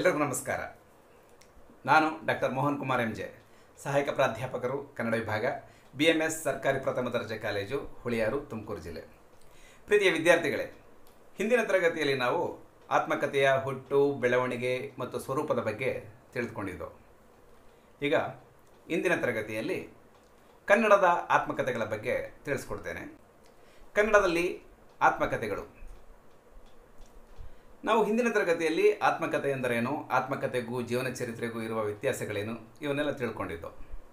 ಎಲ್ಲರಿಗೂ ನಮಸ್ಕಾರ ನಾನು doctor Mohan Kumar M J ಸಹಾಯಕ ಪ್ರಾಧ್ಯಾಪಕರು ಕನ್ನಡ ವಿಭಾಗ ಬಿ ಎಂ ಎಸ್ ಸರ್ಕಾರಿ ಪ್ರಥಮ ದರ್ಜೆ ಕಾಲೇಜು ಹುಳಿಯಾರು ತುಮಕೂರು ಜಿಲ್ಲೆ ಪ್ರೀತಿಯ ವಿದ್ಯಾರ್ಥಿಗಳೇ ಹಿಂದಿನ ತರಗತಿಯಲ್ಲಿ ನಾವು ಆತ್ಮಕಥೆಯ ಹುಟ್ಟು ಬೆಳವಣಿಗೆ ಮತ್ತು ಸ್ವರೂಪದ ಬಗ್ಗೆ ತಿಳಿದುಕೊಂಡಿದ್ದೆವು ಈಗ ಇಂದಿನ ತರಗತಿಯಲ್ಲಿ ಕನ್ನಡದ ಆತ್ಮಕಥೆಗಳ ಬಗ್ಗೆ ತಿಳಿಸ್ಕೊಡ್ತೇನೆ ಕನ್ನಡದಲ್ಲಿ ಆತ್ಮಕಥೆಗಳು ನಾವು ಹಿಂದಿನ ತರಗತಿಯಲ್ಲಿ ಆತ್ಮಕಥೆ ಎಂದರೇನು ಆತ್ಮಕಥೆಗೂ ಜೀವನ ಚರಿತ್ರೆಗೂ ಇರುವ ವ್ಯತ್ಯಾಸಗಳೇನು ಇವನ್ನೆಲ್ಲ ತಿಳ್ಕೊಂಡಿದ್ದು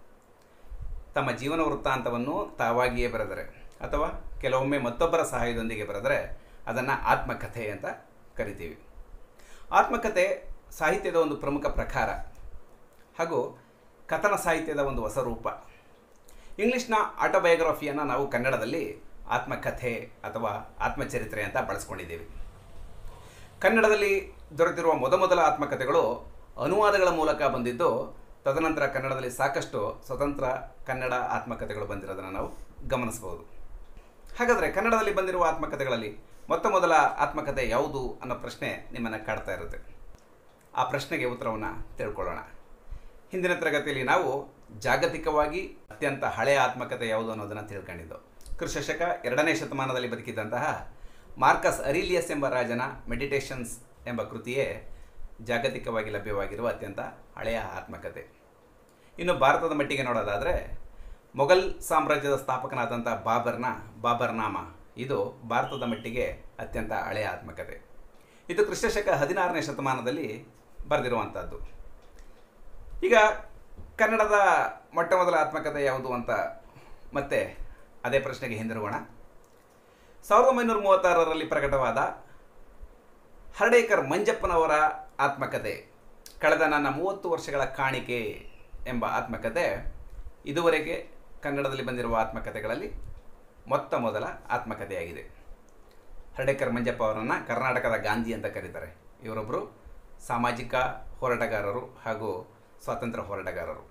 ತಮ್ಮ ಜೀವನ ವೃತ್ತಾಂತವನ್ನು ತಾವಾಗಿಯೇ ಬರೆದರೆ ಅಥವಾ ಕೆಲವೊಮ್ಮೆ ಮತ್ತೊಬ್ಬರ ಸಹಾಯದೊಂದಿಗೆ ಬರೆದರೆ ಅದನ್ನು ಆತ್ಮಕಥೆ ಅಂತ ಕರಿತೀವಿ ಆತ್ಮಕಥೆ ಸಾಹಿತ್ಯದ ಒಂದು ಪ್ರಮುಖ ಪ್ರಕಾರ ಹಾಗೂ ಕಥನ ಸಾಹಿತ್ಯದ ಒಂದು ಹೊಸ ರೂಪ ಇಂಗ್ಲೀಷ್ನ ಆಟೋಬಯೋಗ್ರಫಿಯನ್ನು ನಾವು ಕನ್ನಡದಲ್ಲಿ ಆತ್ಮಕಥೆ ಅಥವಾ ಆತ್ಮಚರಿತ್ರೆ ಅಂತ ಬಳಸ್ಕೊಂಡಿದ್ದೀವಿ ಕನ್ನಡದಲ್ಲಿ ದೊರೆತಿರುವ ಮೊದಮೊದಲ ಆತ್ಮಕಥೆಗಳು ಅನುವಾದಗಳ ಮೂಲಕ ಬಂದಿದ್ದು ತದನಂತರ ಕನ್ನಡದಲ್ಲಿ ಸಾಕಷ್ಟು ಸ್ವತಂತ್ರ ಕನ್ನಡ ಆತ್ಮಕಥೆಗಳು ಬಂದಿರೋದನ್ನು ನಾವು ಗಮನಿಸಬಹುದು ಹಾಗಾದರೆ ಕನ್ನಡದಲ್ಲಿ ಬಂದಿರುವ ಆತ್ಮಕಥೆಗಳಲ್ಲಿ ಮೊತ್ತ ಮೊದಲ ಆತ್ಮಕಥೆ ಯಾವುದು ಅನ್ನೋ ಪ್ರಶ್ನೆ ನಿಮ್ಮನ್ನು ಕಾಡ್ತಾ ಇರುತ್ತೆ ಆ ಪ್ರಶ್ನೆಗೆ ಉತ್ತರವನ್ನು ತಿಳ್ಕೊಳ್ಳೋಣ ಹಿಂದಿನ ತರಗತಿಯಲ್ಲಿ ನಾವು ಜಾಗತಿಕವಾಗಿ ಅತ್ಯಂತ ಹಳೆಯ ಆತ್ಮಕಥೆ ಯಾವುದು ಅನ್ನೋದನ್ನು ತಿಳ್ಕೊಂಡಿದ್ದು ಕೃಷಶಕ ಎರಡನೇ ಶತಮಾನದಲ್ಲಿ ಬದುಕಿದ್ದಂತಹ ಮಾರ್ಕಸ್ ಅರಿಲಿಯಸ್ ಎಂಬ ರಾಜನ ಮೆಡಿಟೇಷನ್ಸ್ ಎಂಬ ಕೃತಿಯೇ ಜಾಗತಿಕವಾಗಿ ಲಭ್ಯವಾಗಿರುವ ಅತ್ಯಂತ ಹಳೆಯ ಆತ್ಮಕಥೆ ಇನ್ನು ಭಾರತದ ಮಟ್ಟಿಗೆ ನೋಡೋದಾದರೆ ಮೊಘಲ್ ಸಾಮ್ರಾಜ್ಯದ ಸ್ಥಾಪಕನಾದಂಥ ಬಾಬರ್ನ ಬಾಬರ್ನಾಮ ಇದು ಭಾರತದ ಮಟ್ಟಿಗೆ ಅತ್ಯಂತ ಹಳೆಯ ಆತ್ಮಕಥೆ ಇದು ಕ್ರಿಸ್ತಶಕ ಹದಿನಾರನೇ ಶತಮಾನದಲ್ಲಿ ಬರೆದಿರುವಂಥದ್ದು ಈಗ ಕನ್ನಡದ ಮೊಟ್ಟ ಮೊದಲ ಆತ್ಮಕಥೆ ಯಾವುದು ಅಂತ ಮತ್ತೆ ಅದೇ ಪ್ರಶ್ನೆಗೆ ಹಿಂದಿರುಗೋಣ ಸಾವಿರದ ಒಂಬೈನೂರ ಮೂವತ್ತಾರರಲ್ಲಿ ಪ್ರಕಟವಾದ ಹರ್ಡೇಕರ್ ಮಂಜಪ್ಪನವರ ಆತ್ಮಕಥೆ ಕಳೆದ ನನ್ನ ಮೂವತ್ತು ವರ್ಷಗಳ ಕಾಣಿಕೆ ಎಂಬ ಆತ್ಮಕಥೆ ಇದುವರೆಗೆ ಕನ್ನಡದಲ್ಲಿ ಬಂದಿರುವ ಆತ್ಮಕಥೆಗಳಲ್ಲಿ ಮೊತ್ತ ಮೊದಲ ಆತ್ಮಕಥೆಯಾಗಿದೆ ಹರ್ಡೇಕರ್ ಮಂಜಪ್ಪ ಅವರನ್ನು ಕರ್ನಾಟಕದ ಗಾಂಧಿ ಅಂತ ಕರೀತಾರೆ ಇವರೊಬ್ಬರು ಸಾಮಾಜಿಕ ಹೋರಾಟಗಾರರು ಹಾಗೂ ಸ್ವಾತಂತ್ರ್ಯ ಹೋರಾಟಗಾರರು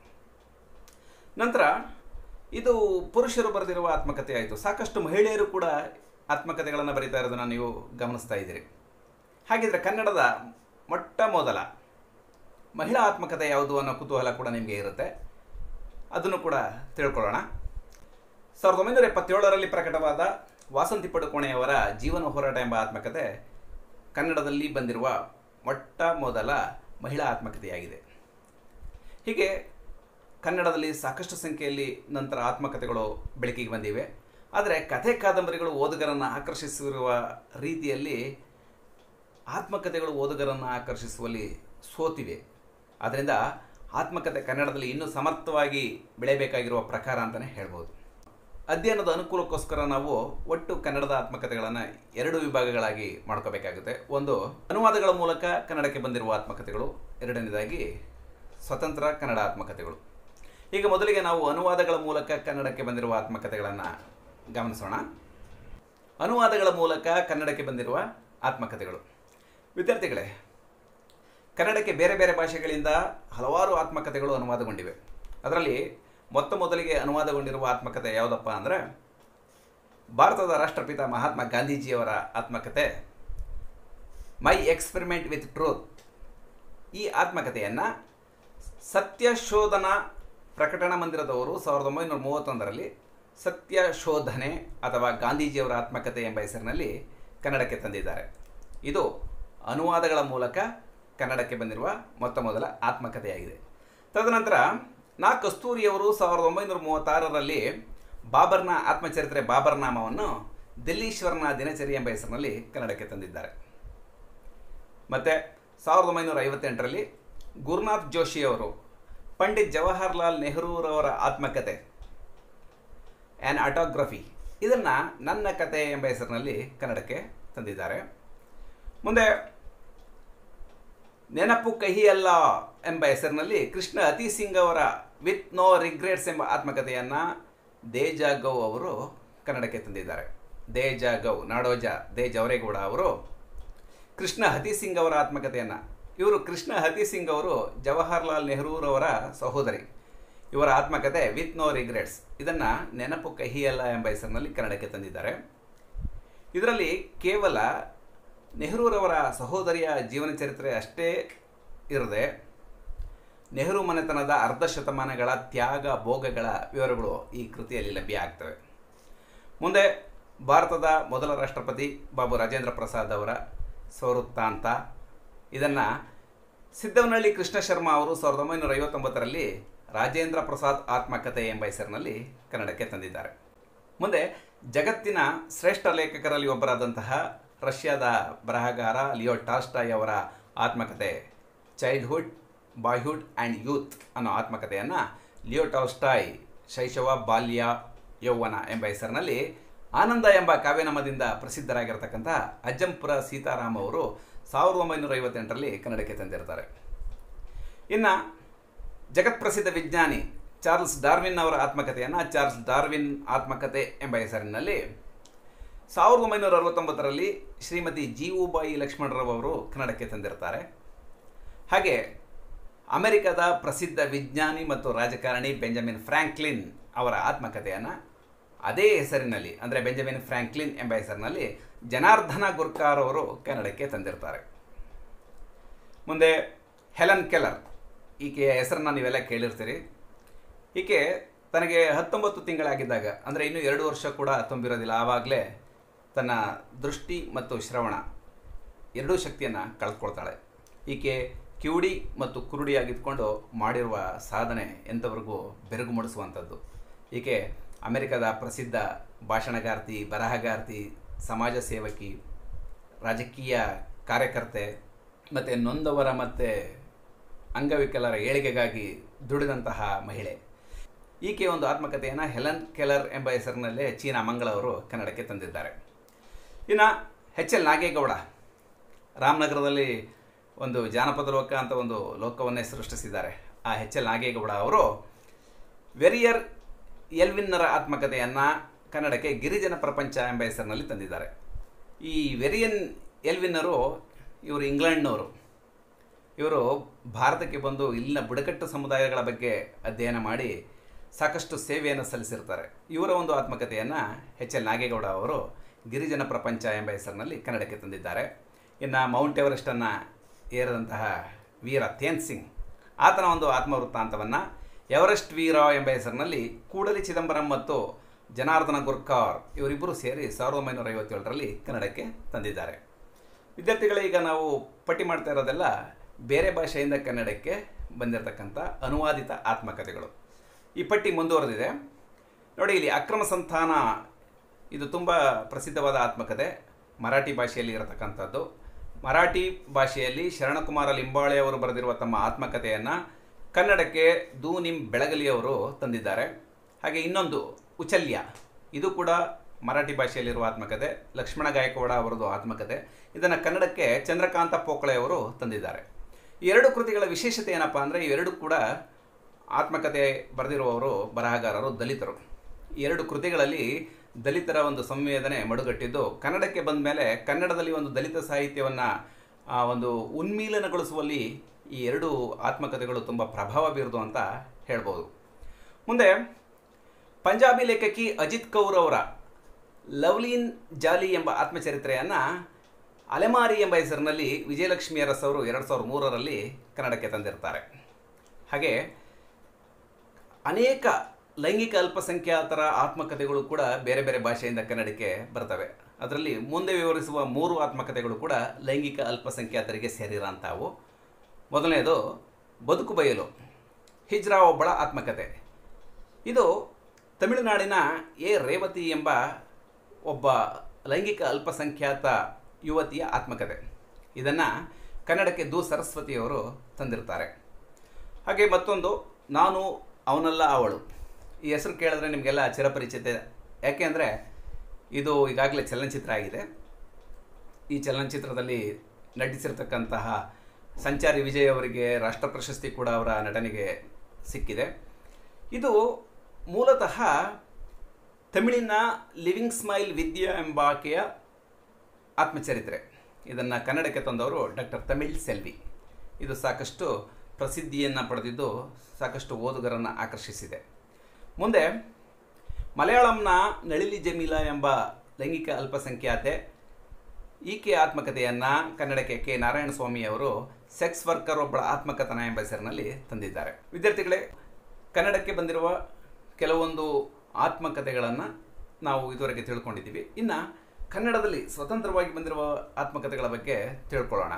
ನಂತರ ಇದು ಪುರುಷರು ಬರೆದಿರುವ ಆತ್ಮಕಥೆ ಆಯಿತು ಸಾಕಷ್ಟು ಮಹಿಳೆಯರು ಕೂಡ ಆತ್ಮಕಥೆಗಳನ್ನು ಬರೀತಾ ಇರೋದನ್ನು ನೀವು ಗಮನಿಸ್ತಾ ಇದ್ದೀರಿ ಹಾಗಿದ್ರೆ ಕನ್ನಡದ ಮೊಟ್ಟ ಮೊದಲ ಮಹಿಳಾ ಆತ್ಮಕಥೆ ಯಾವುದು ಅನ್ನೋ ಕುತೂಹಲ ಕೂಡ ನಿಮಗೆ ಇರುತ್ತೆ ಅದನ್ನು ಕೂಡ ತಿಳ್ಕೊಳ್ಳೋಣ ಸಾವಿರದ ಒಂಬೈನೂರ ಎಪ್ಪತ್ತೇಳರಲ್ಲಿ ಪ್ರಕಟವಾದ ವಾಸಂತಿ ಪಡುಕೋಣೆಯವರ ಜೀವನ ಹೋರಾಟ ಎಂಬ ಆತ್ಮಕಥೆ ಕನ್ನಡದಲ್ಲಿ ಬಂದಿರುವ ಮೊಟ್ಟ ಮೊದಲ ಮಹಿಳಾ ಆತ್ಮಕಥೆಯಾಗಿದೆ ಹೀಗೆ ಕನ್ನಡದಲ್ಲಿ ಸಾಕಷ್ಟು ಸಂಖ್ಯೆಯಲ್ಲಿ ನಂತರ ಆತ್ಮಕಥೆಗಳು ಬೆಳಕಿಗೆ ಬಂದಿವೆ ಆದರೆ ಕಥೆ ಕಾದಂಬರಿಗಳು ಓದುಗರನ್ನು ಆಕರ್ಷಿಸಿರುವ ರೀತಿಯಲ್ಲಿ ಆತ್ಮಕಥೆಗಳು ಓದುಗರನ್ನು ಆಕರ್ಷಿಸುವಲ್ಲಿ ಸೋತಿವೆ ಆದ್ದರಿಂದ ಆತ್ಮಕಥೆ ಕನ್ನಡದಲ್ಲಿ ಇನ್ನೂ ಸಮರ್ಥವಾಗಿ ಬೆಳೆಯಬೇಕಾಗಿರುವ ಪ್ರಕಾರ ಅಂತಲೇ ಹೇಳ್ಬೋದು ಅಧ್ಯಯನದ ಅನುಕೂಲಕ್ಕೋಸ್ಕರ ನಾವು ಒಟ್ಟು ಕನ್ನಡದ ಆತ್ಮಕಥೆಗಳನ್ನು ಎರಡು ವಿಭಾಗಗಳಾಗಿ ಮಾಡ್ಕೋಬೇಕಾಗುತ್ತೆ ಒಂದು ಅನುವಾದಗಳ ಮೂಲಕ ಕನ್ನಡಕ್ಕೆ ಬಂದಿರುವ ಆತ್ಮಕಥೆಗಳು ಎರಡನೇದಾಗಿ ಸ್ವತಂತ್ರ ಕನ್ನಡ ಆತ್ಮಕಥೆಗಳು ಈಗ ಮೊದಲಿಗೆ ನಾವು ಅನುವಾದಗಳ ಮೂಲಕ ಕನ್ನಡಕ್ಕೆ ಬಂದಿರುವ ಆತ್ಮಕಥೆಗಳನ್ನು ಗಮನಿಸೋಣ ಅನುವಾದಗಳ ಮೂಲಕ ಕನ್ನಡಕ್ಕೆ ಬಂದಿರುವ ಆತ್ಮಕಥೆಗಳು ವಿದ್ಯಾರ್ಥಿಗಳೇ ಕನ್ನಡಕ್ಕೆ ಬೇರೆ ಬೇರೆ ಭಾಷೆಗಳಿಂದ ಹಲವಾರು ಆತ್ಮಕಥೆಗಳು ಅನುವಾದಗೊಂಡಿವೆ ಅದರಲ್ಲಿ ಮೊತ್ತ ಮೊದಲಿಗೆ ಅನುವಾದಗೊಂಡಿರುವ ಆತ್ಮಕಥೆ ಯಾವುದಪ್ಪ ಅಂದರೆ ಭಾರತದ ರಾಷ್ಟ್ರಪಿತ ಮಹಾತ್ಮ ಗಾಂಧೀಜಿಯವರ ಆತ್ಮಕಥೆ ಮೈ ಎಕ್ಸ್ಪೆರಿಮೆಂಟ್ ವಿತ್ ಟ್ರೂತ್ ಈ ಆತ್ಮಕಥೆಯನ್ನು ಸತ್ಯಶೋಧನ ಪ್ರಕಟಣಾ ಮಂದಿರದವರು ಸಾವಿರದ ಒಂಬೈನೂರ ಮೂವತ್ತೊಂದರಲ್ಲಿ ಸತ್ಯಶೋಧನೆ ಅಥವಾ ಗಾಂಧೀಜಿಯವರ ಆತ್ಮಕಥೆ ಎಂಬ ಹೆಸರಿನಲ್ಲಿ ಕನ್ನಡಕ್ಕೆ ತಂದಿದ್ದಾರೆ ಇದು ಅನುವಾದಗಳ ಮೂಲಕ ಕನ್ನಡಕ್ಕೆ ಬಂದಿರುವ ಮೊತ್ತ ಮೊದಲ ಆತ್ಮಕಥೆಯಾಗಿದೆ ತದನಂತರ ನಾ ಕಸ್ತೂರಿಯವರು ಸಾವಿರದ ಒಂಬೈನೂರ ಮೂವತ್ತಾರರಲ್ಲಿ ಬಾಬರ್ನ ಆತ್ಮಚರಿತ್ರೆ ಬಾಬರ್ನಾಮವನ್ನು ದಿಲ್ಲೀಶ್ವರನ ದಿನಚರಿ ಎಂಬ ಹೆಸರಿನಲ್ಲಿ ಕನ್ನಡಕ್ಕೆ ತಂದಿದ್ದಾರೆ ಮತ್ತು ಸಾವಿರದ ಒಂಬೈನೂರ ಐವತ್ತೆಂಟರಲ್ಲಿ ಗುರುನಾಥ್ ಜೋಶಿಯವರು ಪಂಡಿತ್ ಜವಾಹರ್ಲಾಲ್ ನೆಹರೂರವರ ಆತ್ಮಕತೆ ಆ್ಯನ್ ಆಟೋಗ್ರಫಿ ಇದನ್ನು ನನ್ನ ಕತೆ ಎಂಬ ಹೆಸರಿನಲ್ಲಿ ಕನ್ನಡಕ್ಕೆ ತಂದಿದ್ದಾರೆ ಮುಂದೆ ನೆನಪು ಕಹಿಯಲ್ಲ ಎಂಬ ಹೆಸರಿನಲ್ಲಿ ಕೃಷ್ಣ ಅತಿ ಸಿಂಗ್ ಅವರ ವಿತ್ ನೋ ರಿಗ್ರೆಟ್ಸ್ ಎಂಬ ಆತ್ಮಕಥೆಯನ್ನು ದೇಜಾಗೌ ಅವರು ಕನ್ನಡಕ್ಕೆ ತಂದಿದ್ದಾರೆ ದೇಜಾಗೌ ನಾಡೋಜ ದೇ ಜವರೇಗೌಡ ಅವರು ಕೃಷ್ಣ ಹತಿ ಸಿಂಗ್ ಅವರ ಆತ್ಮಕಥೆಯನ್ನು ಇವರು ಕೃಷ್ಣ ಹತಿ ಸಿಂಗ್ ಅವರು ಜವಾಹರ್ಲಾಲ್ ನೆಹರೂರವರ ಸಹೋದರಿ ಇವರ ಆತ್ಮಕಥೆ ವಿತ್ ನೋ ರಿಗ್ರೆಟ್ಸ್ ಇದನ್ನು ನೆನಪು ಕಹಿಯಲ್ಲ ಎಂಬ ಹೆಸರಿನಲ್ಲಿ ಕನ್ನಡಕ್ಕೆ ತಂದಿದ್ದಾರೆ ಇದರಲ್ಲಿ ಕೇವಲ ನೆಹರೂರವರ ಸಹೋದರಿಯ ಜೀವನ ಚರಿತ್ರೆ ಅಷ್ಟೇ ಇರದೆ ನೆಹರು ಮನೆತನದ ಅರ್ಧ ಶತಮಾನಗಳ ತ್ಯಾಗ ಭೋಗಗಳ ವಿವರಗಳು ಈ ಕೃತಿಯಲ್ಲಿ ಲಭ್ಯ ಆಗ್ತವೆ ಮುಂದೆ ಭಾರತದ ಮೊದಲ ರಾಷ್ಟ್ರಪತಿ ಬಾಬು ರಾಜೇಂದ್ರ ಪ್ರಸಾದ್ ಅವರ ಸ್ವವೃತ್ತಾಂತ ಇದನ್ನು ಸಿದ್ದವನಹಳ್ಳಿ ಕೃಷ್ಣ ಶರ್ಮಾ ಅವರು ಸಾವಿರದ ಒಂಬೈನೂರ ಐವತ್ತೊಂಬತ್ತರಲ್ಲಿ ರಾಜೇಂದ್ರ ಪ್ರಸಾದ್ ಆತ್ಮಕಥೆ ಎಂಬ ಹೆಸರಿನಲ್ಲಿ ಕನ್ನಡಕ್ಕೆ ತಂದಿದ್ದಾರೆ ಮುಂದೆ ಜಗತ್ತಿನ ಶ್ರೇಷ್ಠ ಲೇಖಕರಲ್ಲಿ ಒಬ್ಬರಾದಂತಹ ರಷ್ಯಾದ ಬರಹಗಾರ ಲಿಯೋ ಟಾಲ್ಸ್ಟಾಯ್ ಅವರ ಆತ್ಮಕಥೆ ಚೈಲ್ಡ್ಹುಡ್ ಬಾಯ್ಹುಡ್ ಆ್ಯಂಡ್ ಯೂತ್ ಅನ್ನೋ ಆತ್ಮಕಥೆಯನ್ನು ಲಿಯೋ ಟಾಲ್ಸ್ಟಾಯ್ ಶೈಶವ ಬಾಲ್ಯ ಯೌವನ ಎಂಬ ಹೆಸರಿನಲ್ಲಿ ಆನಂದ ಎಂಬ ಕಾವ್ಯನಾಮದಿಂದ ಪ್ರಸಿದ್ಧರಾಗಿರ್ತಕ್ಕಂಥ ಅಜ್ಜಂಪುರ ಸೀತಾರಾಮ್ ಅವರು ಸಾವಿರದ ಒಂಬೈನೂರ ಐವತ್ತೆಂಟರಲ್ಲಿ ಕನ್ನಡಕ್ಕೆ ತಂದಿರ್ತಾರೆ ಇನ್ನು ಜಗತ್ಪ್ರಸಿದ್ಧ ವಿಜ್ಞಾನಿ ಚಾರ್ಲ್ಸ್ ಡಾರ್ವಿನ್ ಅವರ ಆತ್ಮಕಥೆಯನ್ನು ಚಾರ್ಲ್ಸ್ ಡಾರ್ವಿನ್ ಆತ್ಮಕಥೆ ಎಂಬ ಹೆಸರಿನಲ್ಲಿ ಸಾವಿರದ ಒಂಬೈನೂರ ಅರವತ್ತೊಂಬತ್ತರಲ್ಲಿ ಶ್ರೀಮತಿ ಜೀವುಬಾಯಿ ಲಕ್ಷ್ಮಣರಾವ್ ಅವರು ಕನ್ನಡಕ್ಕೆ ತಂದಿರ್ತಾರೆ ಹಾಗೆ ಅಮೆರಿಕದ ಪ್ರಸಿದ್ಧ ವಿಜ್ಞಾನಿ ಮತ್ತು ರಾಜಕಾರಣಿ ಬೆಂಜಮಿನ್ ಫ್ರ್ಯಾಂಕ್ಲಿನ್ ಅವರ ಆತ್ಮಕಥೆಯನ್ನು ಅದೇ ಹೆಸರಿನಲ್ಲಿ ಅಂದರೆ ಬೆಂಜಮಿನ್ ಫ್ರ್ಯಾಂಕ್ಲಿನ್ ಎಂಬ ಹೆಸರಿನಲ್ಲಿ ಜನಾರ್ದನ ಗುರ್ಕಾರ್ ಅವರು ಕನ್ನಡಕ್ಕೆ ತಂದಿರ್ತಾರೆ ಮುಂದೆ ಹೆಲನ್ ಕೆಲರ್ ಈಕೆಯ ಹೆಸರನ್ನು ನೀವೆಲ್ಲ ಕೇಳಿರ್ತೀರಿ ಈಕೆ ತನಗೆ ಹತ್ತೊಂಬತ್ತು ತಿಂಗಳಾಗಿದ್ದಾಗ ಅಂದರೆ ಇನ್ನೂ ಎರಡು ವರ್ಷ ಕೂಡ ತುಂಬಿರೋದಿಲ್ಲ ಆವಾಗಲೇ ತನ್ನ ದೃಷ್ಟಿ ಮತ್ತು ಶ್ರವಣ ಎರಡೂ ಶಕ್ತಿಯನ್ನು ಕಳೆದುಕೊಳ್ತಾಳೆ ಈಕೆ ಕಿವುಡಿ ಮತ್ತು ಕುರುಡಿಯಾಗಿದ್ದುಕೊಂಡು ಮಾಡಿರುವ ಸಾಧನೆ ಎಂಥವ್ರಿಗೂ ಬೆರಗು ಮೂಡಿಸುವಂಥದ್ದು ಈಕೆ ಅಮೆರಿಕದ ಪ್ರಸಿದ್ಧ ಭಾಷಣಗಾರ್ತಿ ಬರಹಗಾರ್ತಿ ಸಮಾಜ ಸೇವಕಿ ರಾಜಕೀಯ ಕಾರ್ಯಕರ್ತೆ ಮತ್ತು ನೊಂದವರ ಮತ್ತು ಅಂಗವಿಕಲರ ಏಳಿಗೆಗಾಗಿ ದುಡಿದಂತಹ ಮಹಿಳೆ ಈಕೆ ಒಂದು ಆತ್ಮಕಥೆಯನ್ನು ಹೆಲನ್ ಕೆಲರ್ ಎಂಬ ಹೆಸರಿನಲ್ಲೇ ಚೀನಾ ಮಂಗಳ ಅವರು ಕನ್ನಡಕ್ಕೆ ತಂದಿದ್ದಾರೆ ಇನ್ನು ಎಚ್ ಎಲ್ ನಾಗೇಗೌಡ ರಾಮನಗರದಲ್ಲಿ ಒಂದು ಜಾನಪದ ಲೋಕ ಅಂತ ಒಂದು ಲೋಕವನ್ನೇ ಸೃಷ್ಟಿಸಿದ್ದಾರೆ ಆ ಎಚ್ ಎಲ್ ನಾಗೇಗೌಡ ಅವರು ವೆರಿಯರ್ ಎಲ್ವಿನ್ನರ ಆತ್ಮಕಥೆಯನ್ನು ಕನ್ನಡಕ್ಕೆ ಗಿರಿಜನ ಪ್ರಪಂಚ ಎಂಬ ಹೆಸರಿನಲ್ಲಿ ತಂದಿದ್ದಾರೆ ಈ ವೆರಿಯನ್ ಎಲ್ವಿನ್ನರು ಇವರು ಇಂಗ್ಲೆಂಡ್ನವರು ಇವರು ಭಾರತಕ್ಕೆ ಬಂದು ಇಲ್ಲಿನ ಬುಡಕಟ್ಟು ಸಮುದಾಯಗಳ ಬಗ್ಗೆ ಅಧ್ಯಯನ ಮಾಡಿ ಸಾಕಷ್ಟು ಸೇವೆಯನ್ನು ಸಲ್ಲಿಸಿರ್ತಾರೆ ಇವರ ಒಂದು ಆತ್ಮಕಥೆಯನ್ನು ಎಚ್ ಎಲ್ ನಾಗೇಗೌಡ ಅವರು ಗಿರಿಜನ ಪ್ರಪಂಚ ಎಂಬ ಹೆಸರಿನಲ್ಲಿ ಕನ್ನಡಕ್ಕೆ ತಂದಿದ್ದಾರೆ ಇನ್ನು ಮೌಂಟ್ ಎವರೆಸ್ಟನ್ನು ಏರಿದಂತಹ ವೀರ ತೇನ್ ಸಿಂಗ್ ಆತನ ಒಂದು ಆತ್ಮವೃತ್ತಾಂತವನ್ನು ಎವರೆಸ್ಟ್ ವೀರ ಎಂಬ ಹೆಸರಿನಲ್ಲಿ ಕೂಡಲಿ ಚಿದಂಬರಂ ಮತ್ತು ಜನಾರ್ದನ ಗುರ್ಕಾರ್ ಇವರಿಬ್ಬರು ಸೇರಿ ಸಾವಿರದ ಒಂಬೈನೂರ ಐವತ್ತೇಳರಲ್ಲಿ ಕನ್ನಡಕ್ಕೆ ತಂದಿದ್ದಾರೆ ವಿದ್ಯಾರ್ಥಿಗಳೇ ಈಗ ನಾವು ಪಟ್ಟಿ ಮಾಡ್ತಾ ಇರೋದೆಲ್ಲ ಬೇರೆ ಭಾಷೆಯಿಂದ ಕನ್ನಡಕ್ಕೆ ಬಂದಿರತಕ್ಕಂಥ ಅನುವಾದಿತ ಆತ್ಮಕಥೆಗಳು ಈ ಪಟ್ಟಿ ಮುಂದುವರೆದಿದೆ ನೋಡಿ ಇಲ್ಲಿ ಅಕ್ರಮ ಸಂತಾನ ಇದು ತುಂಬ ಪ್ರಸಿದ್ಧವಾದ ಆತ್ಮಕಥೆ ಮರಾಠಿ ಭಾಷೆಯಲ್ಲಿ ಇರತಕ್ಕಂಥದ್ದು ಮರಾಠಿ ಭಾಷೆಯಲ್ಲಿ ಶರಣಕುಮಾರ ಲಿಂಬಾಳೆ ಅವರು ಬರೆದಿರುವ ತಮ್ಮ ಆತ್ಮಕಥೆಯನ್ನು ಕನ್ನಡಕ್ಕೆ ದೂ ನಿಮ್ ಬೆಳಗಲಿ ಅವರು ತಂದಿದ್ದಾರೆ ಹಾಗೆ ಇನ್ನೊಂದು ಉಚಲ್ಯ ಇದು ಕೂಡ ಮರಾಠಿ ಭಾಷೆಯಲ್ಲಿರುವ ಆತ್ಮಕಥೆ ಲಕ್ಷ್ಮಣ ಗಾಯಕವಾಡ ಅವರದು ಆತ್ಮಕಥೆ ಇದನ್ನು ಕನ್ನಡಕ್ಕೆ ಚಂದ್ರಕಾಂತ ಪೋಕಳೆ ಅವರು ತಂದಿದ್ದಾರೆ ಈ ಎರಡು ಕೃತಿಗಳ ವಿಶೇಷತೆ ಏನಪ್ಪ ಅಂದರೆ ಇವೆರಡು ಕೂಡ ಆತ್ಮಕಥೆ ಬರೆದಿರುವವರು ಬರಹಗಾರರು ದಲಿತರು ಈ ಎರಡು ಕೃತಿಗಳಲ್ಲಿ ದಲಿತರ ಒಂದು ಸಂವೇದನೆ ಮಡುಗಟ್ಟಿದ್ದು ಕನ್ನಡಕ್ಕೆ ಬಂದ ಮೇಲೆ ಕನ್ನಡದಲ್ಲಿ ಒಂದು ದಲಿತ ಸಾಹಿತ್ಯವನ್ನು ಒಂದು ಉನ್ಮೀಲನಗೊಳಿಸುವಲ್ಲಿ ಈ ಎರಡು ಆತ್ಮಕಥೆಗಳು ತುಂಬ ಪ್ರಭಾವ ಬೀರಿದು ಅಂತ ಹೇಳ್ಬೋದು ಮುಂದೆ ಪಂಜಾಬಿ ಲೇಖಕಿ ಅಜಿತ್ ಕೌರ್ ಅವರ ಲವ್ಲೀನ್ ಜಾಲಿ ಎಂಬ ಆತ್ಮಚರಿತ್ರೆಯನ್ನು ಅಲೆಮಾರಿ ಎಂಬ ಹೆಸರಿನಲ್ಲಿ ವಿಜಯಲಕ್ಷ್ಮಿ ಅರಸ್ ಅವರು ಎರಡು ಸಾವಿರದ ಮೂರರಲ್ಲಿ ಕನ್ನಡಕ್ಕೆ ತಂದಿರ್ತಾರೆ ಹಾಗೆ ಅನೇಕ ಲೈಂಗಿಕ ಅಲ್ಪಸಂಖ್ಯಾತರ ಆತ್ಮಕಥೆಗಳು ಕೂಡ ಬೇರೆ ಬೇರೆ ಭಾಷೆಯಿಂದ ಕನ್ನಡಕ್ಕೆ ಬರ್ತವೆ ಅದರಲ್ಲಿ ಮುಂದೆ ವಿವರಿಸುವ ಮೂರು ಆತ್ಮಕಥೆಗಳು ಕೂಡ ಲೈಂಗಿಕ ಅಲ್ಪಸಂಖ್ಯಾತರಿಗೆ ಸೇರಿರೋಂಥವು ಮೊದಲನೇದು ಬದುಕು ಬಯಲು ಹಿಜ್ರಾ ಒಬ್ಬಳ ಆತ್ಮಕಥೆ ಇದು ತಮಿಳುನಾಡಿನ ಎ ರೇವತಿ ಎಂಬ ಒಬ್ಬ ಲೈಂಗಿಕ ಅಲ್ಪಸಂಖ್ಯಾತ ಯುವತಿಯ ಆತ್ಮಕಥೆ ಇದನ್ನು ಕನ್ನಡಕ್ಕೆ ದು ಸರಸ್ವತಿಯವರು ತಂದಿರ್ತಾರೆ ಹಾಗೆ ಮತ್ತೊಂದು ನಾನು ಅವನಲ್ಲ ಅವಳು ಈ ಹೆಸರು ಕೇಳಿದ್ರೆ ನಿಮಗೆಲ್ಲ ಚಿರಪರಿಚಿತ ಯಾಕೆಂದರೆ ಇದು ಈಗಾಗಲೇ ಚಲನಚಿತ್ರ ಆಗಿದೆ ಈ ಚಲನಚಿತ್ರದಲ್ಲಿ ನಟಿಸಿರ್ತಕ್ಕಂತಹ ಸಂಚಾರಿ ವಿಜಯ್ ಅವರಿಗೆ ರಾಷ್ಟ್ರ ಪ್ರಶಸ್ತಿ ಕೂಡ ಅವರ ನಟನೆಗೆ ಸಿಕ್ಕಿದೆ ಇದು ಮೂಲತಃ ತಮಿಳಿನ ಲಿವಿಂಗ್ ಸ್ಮೈಲ್ ವಿದ್ಯಾ ಎಂಬಾಕೆಯ ಆತ್ಮಚರಿತ್ರೆ ಇದನ್ನು ಕನ್ನಡಕ್ಕೆ ತಂದವರು ಡಾಕ್ಟರ್ ತಮಿಳ್ ಸೆಲ್ವಿ ಇದು ಸಾಕಷ್ಟು ಪ್ರಸಿದ್ಧಿಯನ್ನು ಪಡೆದಿದ್ದು ಸಾಕಷ್ಟು ಓದುಗರನ್ನು ಆಕರ್ಷಿಸಿದೆ ಮುಂದೆ ಮಲಯಾಳಂನ ನಳಿಲಿ ಜಮೀಲಾ ಎಂಬ ಲೈಂಗಿಕ ಅಲ್ಪಸಂಖ್ಯಾತೆ ಈಕೆ ಆತ್ಮಕಥೆಯನ್ನು ಕನ್ನಡಕ್ಕೆ ಕೆ ನಾರಾಯಣ ಸ್ವಾಮಿ ಅವರು ಸೆಕ್ಸ್ ವರ್ಕರ್ ಒಬ್ಬಳ ಆತ್ಮಕಥನ ಎಂಬ ಹೆಸರಿನಲ್ಲಿ ತಂದಿದ್ದಾರೆ ವಿದ್ಯಾರ್ಥಿಗಳೇ ಕನ್ನಡಕ್ಕೆ ಬಂದಿರುವ ಕೆಲವೊಂದು ಆತ್ಮಕಥೆಗಳನ್ನು ನಾವು ಇದುವರೆಗೆ ತಿಳ್ಕೊಂಡಿದ್ದೀವಿ ಇನ್ನು ಕನ್ನಡದಲ್ಲಿ ಸ್ವತಂತ್ರವಾಗಿ ಬಂದಿರುವ ಆತ್ಮಕಥೆಗಳ ಬಗ್ಗೆ ತಿಳ್ಕೊಳ್ಳೋಣ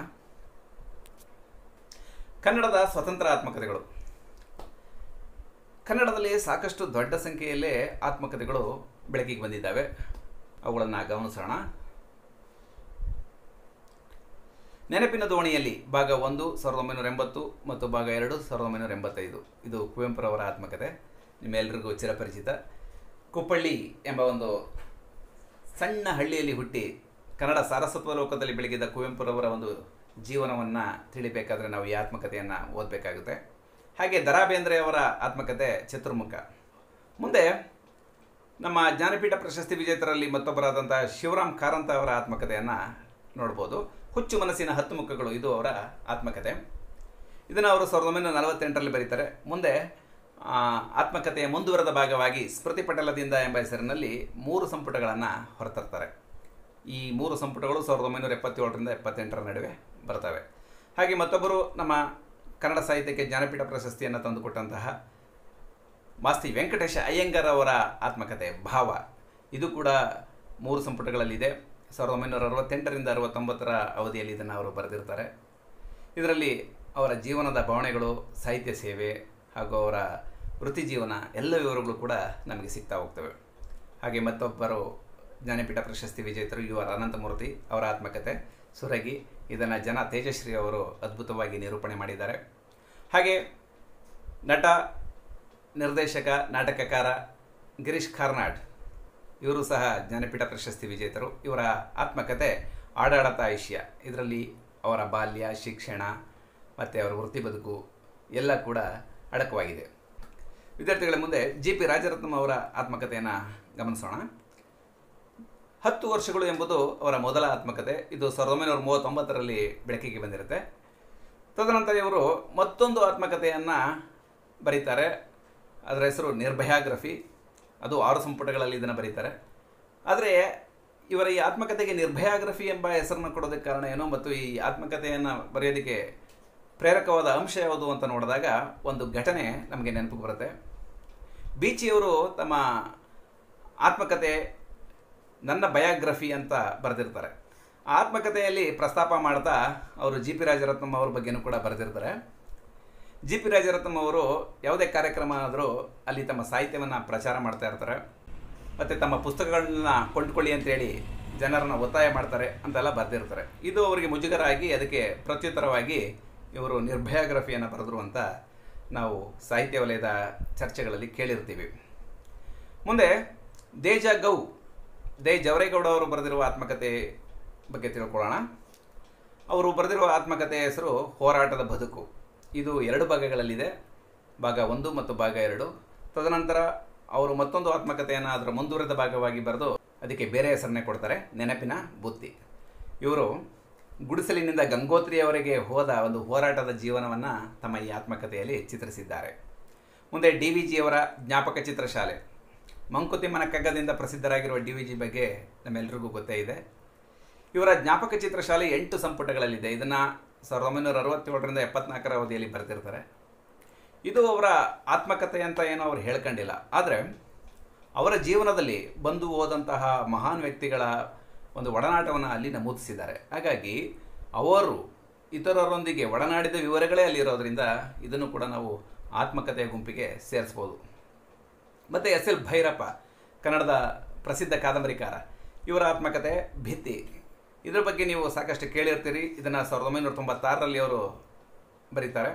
ಕನ್ನಡದ ಸ್ವತಂತ್ರ ಆತ್ಮಕಥೆಗಳು ಕನ್ನಡದಲ್ಲಿ ಸಾಕಷ್ಟು ದೊಡ್ಡ ಸಂಖ್ಯೆಯಲ್ಲೇ ಆತ್ಮಕಥೆಗಳು ಬೆಳಕಿಗೆ ಬಂದಿದ್ದಾವೆ ಅವುಗಳನ್ನು ಗಮನಿಸೋಣ ನೆನಪಿನ ದೋಣಿಯಲ್ಲಿ ಭಾಗ ಒಂದು ಸಾವಿರದ ಒಂಬೈನೂರ ಎಂಬತ್ತು ಮತ್ತು ಭಾಗ ಎರಡು ಸಾವಿರದ ಒಂಬೈನೂರ ಎಂಬತ್ತೈದು ಇದು ಕುವೆಂಪುರವರ ಆತ್ಮಕಥೆ ನಿಮ್ಮೆಲ್ಲರಿಗೂ ಚಿರಪರಿಚಿತ ಕುಪ್ಪಳ್ಳಿ ಎಂಬ ಒಂದು ಸಣ್ಣ ಹಳ್ಳಿಯಲ್ಲಿ ಹುಟ್ಟಿ ಕನ್ನಡ ಸಾರಸ್ವತ ಲೋಕದಲ್ಲಿ ಬೆಳಗಿದ ಕುವೆಂಪುರವರ ಒಂದು ಜೀವನವನ್ನು ತಿಳಿಬೇಕಾದ್ರೆ ನಾವು ಈ ಆತ್ಮಕಥೆಯನ್ನು ಓದಬೇಕಾಗುತ್ತೆ ಹಾಗೆ ದರಾ ಬೇಂದ್ರೆ ಅವರ ಆತ್ಮಕಥೆ ಚತುರ್ಮುಖ ಮುಂದೆ ನಮ್ಮ ಜ್ಞಾನಪೀಠ ಪ್ರಶಸ್ತಿ ವಿಜೇತರಲ್ಲಿ ಮತ್ತೊಬ್ಬರಾದಂಥ ಶಿವರಾಮ್ ಕಾರಂತ ಅವರ ಆತ್ಮಕಥೆಯನ್ನು ನೋಡ್ಬೋದು ಹುಚ್ಚು ಮನಸ್ಸಿನ ಹತ್ತು ಮುಖಗಳು ಇದು ಅವರ ಆತ್ಮಕಥೆ ಇದನ್ನು ಅವರು ಸಾವಿರದ ಒಂಬೈನೂರ ನಲವತ್ತೆಂಟರಲ್ಲಿ ಬರೀತಾರೆ ಮುಂದೆ ಆ, ಆತ್ಮಕಥೆಯ ಮುಂದುವರೆದ ಭಾಗವಾಗಿ ಸ್ಮೃತಿ ಪಟಲದಿಂದ ಎಂಬ ಹೆಸರಿನಲ್ಲಿ ಮೂರು ಸಂಪುಟಗಳನ್ನು ಹೊರತರ್ತಾರೆ ಈ ಮೂರು ಸಂಪುಟಗಳು ಸಾವಿರದ ಒಂಬೈನೂರ ಎಪ್ಪತ್ತೇಳರಿಂದ ಎಪ್ಪತ್ತೆಂಟರ ನಡುವೆ ಬರ್ತವೆ ಹಾಗೆ ಮತ್ತೊಬ್ಬರು ನಮ್ಮ ಕನ್ನಡ ಸಾಹಿತ್ಯಕ್ಕೆ ಜ್ಞಾನಪೀಠ ಪ್ರಶಸ್ತಿಯನ್ನು ತಂದುಕೊಟ್ಟಂತಹ ಮಾಸ್ತಿ ವೆಂಕಟೇಶ ಅಯ್ಯಂಗರ್ ಅವರ ಆತ್ಮಕಥೆ ಭಾವ ಇದು ಕೂಡ ಮೂರು ಸಂಪುಟಗಳಲ್ಲಿದೆ ಸಾವಿರದ ಒಂಬೈನೂರ ಅರವತ್ತೆಂಟರಿಂದ ಅರವತ್ತೊಂಬತ್ತರ ಅವಧಿಯಲ್ಲಿ ಇದನ್ನು ಅವರು ಬರೆದಿರ್ತಾರೆ ಇದರಲ್ಲಿ ಅವರ ಜೀವನದ ಭಾವನೆಗಳು ಸಾಹಿತ್ಯ ಸೇವೆ ಹಾಗೂ ಅವರ ವೃತ್ತಿ ಜೀವನ ಎಲ್ಲ ವಿವರಗಳು ಕೂಡ ನಮಗೆ ಸಿಗ್ತಾ ಹೋಗ್ತವೆ ಹಾಗೆ ಮತ್ತೊಬ್ಬರು ಜ್ಞಾನಪೀಠ ಪ್ರಶಸ್ತಿ ವಿಜೇತರು ಯು ಆರ್ ಅನಂತಮೂರ್ತಿ ಅವರ ಆತ್ಮಕಥೆ ಸುರಗಿ ಇದನ್ನು ಜನ ತೇಜಶ್ರೀ ಅವರು ಅದ್ಭುತವಾಗಿ ನಿರೂಪಣೆ ಮಾಡಿದ್ದಾರೆ ಹಾಗೆ ನಟ ನಿರ್ದೇಶಕ ನಾಟಕಕಾರ ಗಿರೀಶ್ ಕಾರ್ನಾಡ್ ಇವರು ಸಹ ಜ್ಞಾನಪೀಠ ಪ್ರಶಸ್ತಿ ವಿಜೇತರು ಇವರ ಆತ್ಮಕಥೆ ಆಡಾಡತ ಐಶ್ಯ ಇದರಲ್ಲಿ ಅವರ ಬಾಲ್ಯ ಶಿಕ್ಷಣ ಮತ್ತು ಅವರ ವೃತ್ತಿ ಬದುಕು ಎಲ್ಲ ಕೂಡ ಅಡಕವಾಗಿದೆ ವಿದ್ಯಾರ್ಥಿಗಳ ಮುಂದೆ ಜಿ ಪಿ ರಾಜರತ್ನಂ ಅವರ ಆತ್ಮಕಥೆಯನ್ನು ಗಮನಿಸೋಣ ಹತ್ತು ವರ್ಷಗಳು ಎಂಬುದು ಅವರ ಮೊದಲ ಆತ್ಮಕಥೆ ಇದು ಸಾವಿರದ ಒಂಬೈನೂರ ಮೂವತ್ತೊಂಬತ್ತರಲ್ಲಿ ಬೆಳಕಿಗೆ ಬಂದಿರುತ್ತೆ ತದನಂತರ ಇವರು ಮತ್ತೊಂದು ಆತ್ಮಕಥೆಯನ್ನು ಬರೀತಾರೆ ಅದರ ಹೆಸರು ನಿರ್ಭಯಾಗ್ರಫಿ ಅದು ಆರು ಸಂಪುಟಗಳಲ್ಲಿ ಇದನ್ನು ಬರೀತಾರೆ ಆದರೆ ಇವರ ಈ ಆತ್ಮಕಥೆಗೆ ನಿರ್ಭಯಾಗ್ರಫಿ ಎಂಬ ಹೆಸರನ್ನು ಕೊಡೋದಕ್ಕೆ ಕಾರಣ ಏನು ಮತ್ತು ಈ ಆತ್ಮಕಥೆಯನ್ನು ಬರೆಯೋದಕ್ಕೆ ಪ್ರೇರಕವಾದ ಅಂಶ ಯಾವುದು ಅಂತ ನೋಡಿದಾಗ ಒಂದು ಘಟನೆ ನಮಗೆ ನೆನಪಿಗೆ ಬರುತ್ತೆ ಬೀಚಿಯವರು ತಮ್ಮ ಆತ್ಮಕಥೆ ನನ್ನ ಬಯೋಗ್ರಫಿ ಅಂತ ಬರೆದಿರ್ತಾರೆ ಆ ಆತ್ಮಕಥೆಯಲ್ಲಿ ಪ್ರಸ್ತಾಪ ಮಾಡ್ತಾ ಅವರು ಜಿ ಪಿ ರಾಜರತ್ನಂ ಅವ್ರ ಬಗ್ಗೆನೂ ಕೂಡ ಬರೆದಿರ್ತಾರೆ ಜಿ ಪಿ ರಾಜರತ್ನಂ ಅವರು ಯಾವುದೇ ಕಾರ್ಯಕ್ರಮ ಆದರೂ ಅಲ್ಲಿ ತಮ್ಮ ಸಾಹಿತ್ಯವನ್ನು ಪ್ರಚಾರ ಮಾಡ್ತಾ ಇರ್ತಾರೆ ಮತ್ತು ತಮ್ಮ ಪುಸ್ತಕಗಳನ್ನ ಕೊಂಡ್ಕೊಳ್ಳಿ ಅಂತೇಳಿ ಜನರನ್ನು ಒತ್ತಾಯ ಮಾಡ್ತಾರೆ ಅಂತೆಲ್ಲ ಬರೆದಿರ್ತಾರೆ ಇದು ಅವರಿಗೆ ಮುಜುಗರ ಆಗಿ ಅದಕ್ಕೆ ಪ್ರತ್ಯುತ್ತರವಾಗಿ ಇವರು ನಿರ್ಭಯಾಗ್ರಫಿಯನ್ನು ಬರೆದರು ಅಂತ ನಾವು ಸಾಹಿತ್ಯ ವಲಯದ ಚರ್ಚೆಗಳಲ್ಲಿ ಕೇಳಿರ್ತೀವಿ ಮುಂದೆ ದೇಜ ಗೌ ದೇ ಜವರೇಗೌಡ ಅವರು ಬರೆದಿರುವ ಆತ್ಮಕಥೆ ಬಗ್ಗೆ ತಿಳ್ಕೊಳ್ಳೋಣ ಅವರು ಬರೆದಿರುವ ಆತ್ಮಕಥೆಯ ಹೆಸರು ಹೋರಾಟದ ಬದುಕು ಇದು ಎರಡು ಭಾಗಗಳಲ್ಲಿದೆ ಭಾಗ ಒಂದು ಮತ್ತು ಭಾಗ ಎರಡು ತದನಂತರ ಅವರು ಮತ್ತೊಂದು ಆತ್ಮಕಥೆಯನ್ನು ಅದರ ಮುಂದುವರೆದ ಭಾಗವಾಗಿ ಬರೆದು ಅದಕ್ಕೆ ಬೇರೆ ಹೆಸರನ್ನೇ ಕೊಡ್ತಾರೆ ನೆನಪಿನ ಬುತ್ತಿ ಇವರು ಗುಡಿಸಲಿನಿಂದ ಗಂಗೋತ್ರಿಯವರೆಗೆ ಹೋದ ಒಂದು ಹೋರಾಟದ ಜೀವನವನ್ನು ತಮ್ಮ ಈ ಆತ್ಮಕಥೆಯಲ್ಲಿ ಚಿತ್ರಿಸಿದ್ದಾರೆ ಮುಂದೆ ಡಿ ವಿ ಜಿಯವರ ಜ್ಞಾಪಕ ಚಿತ್ರಶಾಲೆ ಮಂಕುತಿಮ್ಮನ ಕಗ್ಗದಿಂದ ಪ್ರಸಿದ್ಧರಾಗಿರುವ ಡಿ ವಿ ಜಿ ಬಗ್ಗೆ ನಮ್ಮೆಲ್ಲರಿಗೂ ಗೊತ್ತೇ ಇದೆ ಇವರ ಜ್ಞಾಪಕ ಚಿತ್ರಶಾಲೆ ಎಂಟು ಸಂಪುಟಗಳಲ್ಲಿದೆ ಇದನ್ನು ಸಾವಿರದ ಒಂಬೈನೂರ ಅರವತ್ತೇಳರಿಂದ ಎಪ್ಪತ್ನಾಲ್ಕರ ಅವಧಿಯಲ್ಲಿ ಬರೆದಿರ್ತಾರೆ ಇದು ಅವರ ಆತ್ಮಕಥೆ ಅಂತ ಏನೋ ಅವ್ರು ಹೇಳ್ಕೊಂಡಿಲ್ಲ ಆದರೆ ಅವರ ಜೀವನದಲ್ಲಿ ಬಂದು ಹೋದಂತಹ ಮಹಾನ್ ವ್ಯಕ್ತಿಗಳ ಒಂದು ಒಡನಾಟವನ್ನು ಅಲ್ಲಿ ನಮೂದಿಸಿದ್ದಾರೆ ಹಾಗಾಗಿ ಅವರು ಇತರರೊಂದಿಗೆ ಒಡನಾಡಿದ ವಿವರಗಳೇ ಅಲ್ಲಿರೋದ್ರಿಂದ ಇದನ್ನು ಕೂಡ ನಾವು ಆತ್ಮಕಥೆಯ ಗುಂಪಿಗೆ ಸೇರಿಸ್ಬೋದು ಮತ್ತು ಎಸ್ ಎಲ್ ಭೈರಪ್ಪ ಕನ್ನಡದ ಪ್ರಸಿದ್ಧ ಕಾದಂಬರಿಕಾರ ಇವರ ಆತ್ಮಕಥೆ ಭಿತ್ತಿ ಇದರ ಬಗ್ಗೆ ನೀವು ಸಾಕಷ್ಟು ಕೇಳಿರ್ತೀರಿ ಇದನ್ನು ಸಾವಿರದ ಒಂಬೈನೂರ ತೊಂಬತ್ತಾರರಲ್ಲಿ ಅವರು ಬರೀತಾರೆ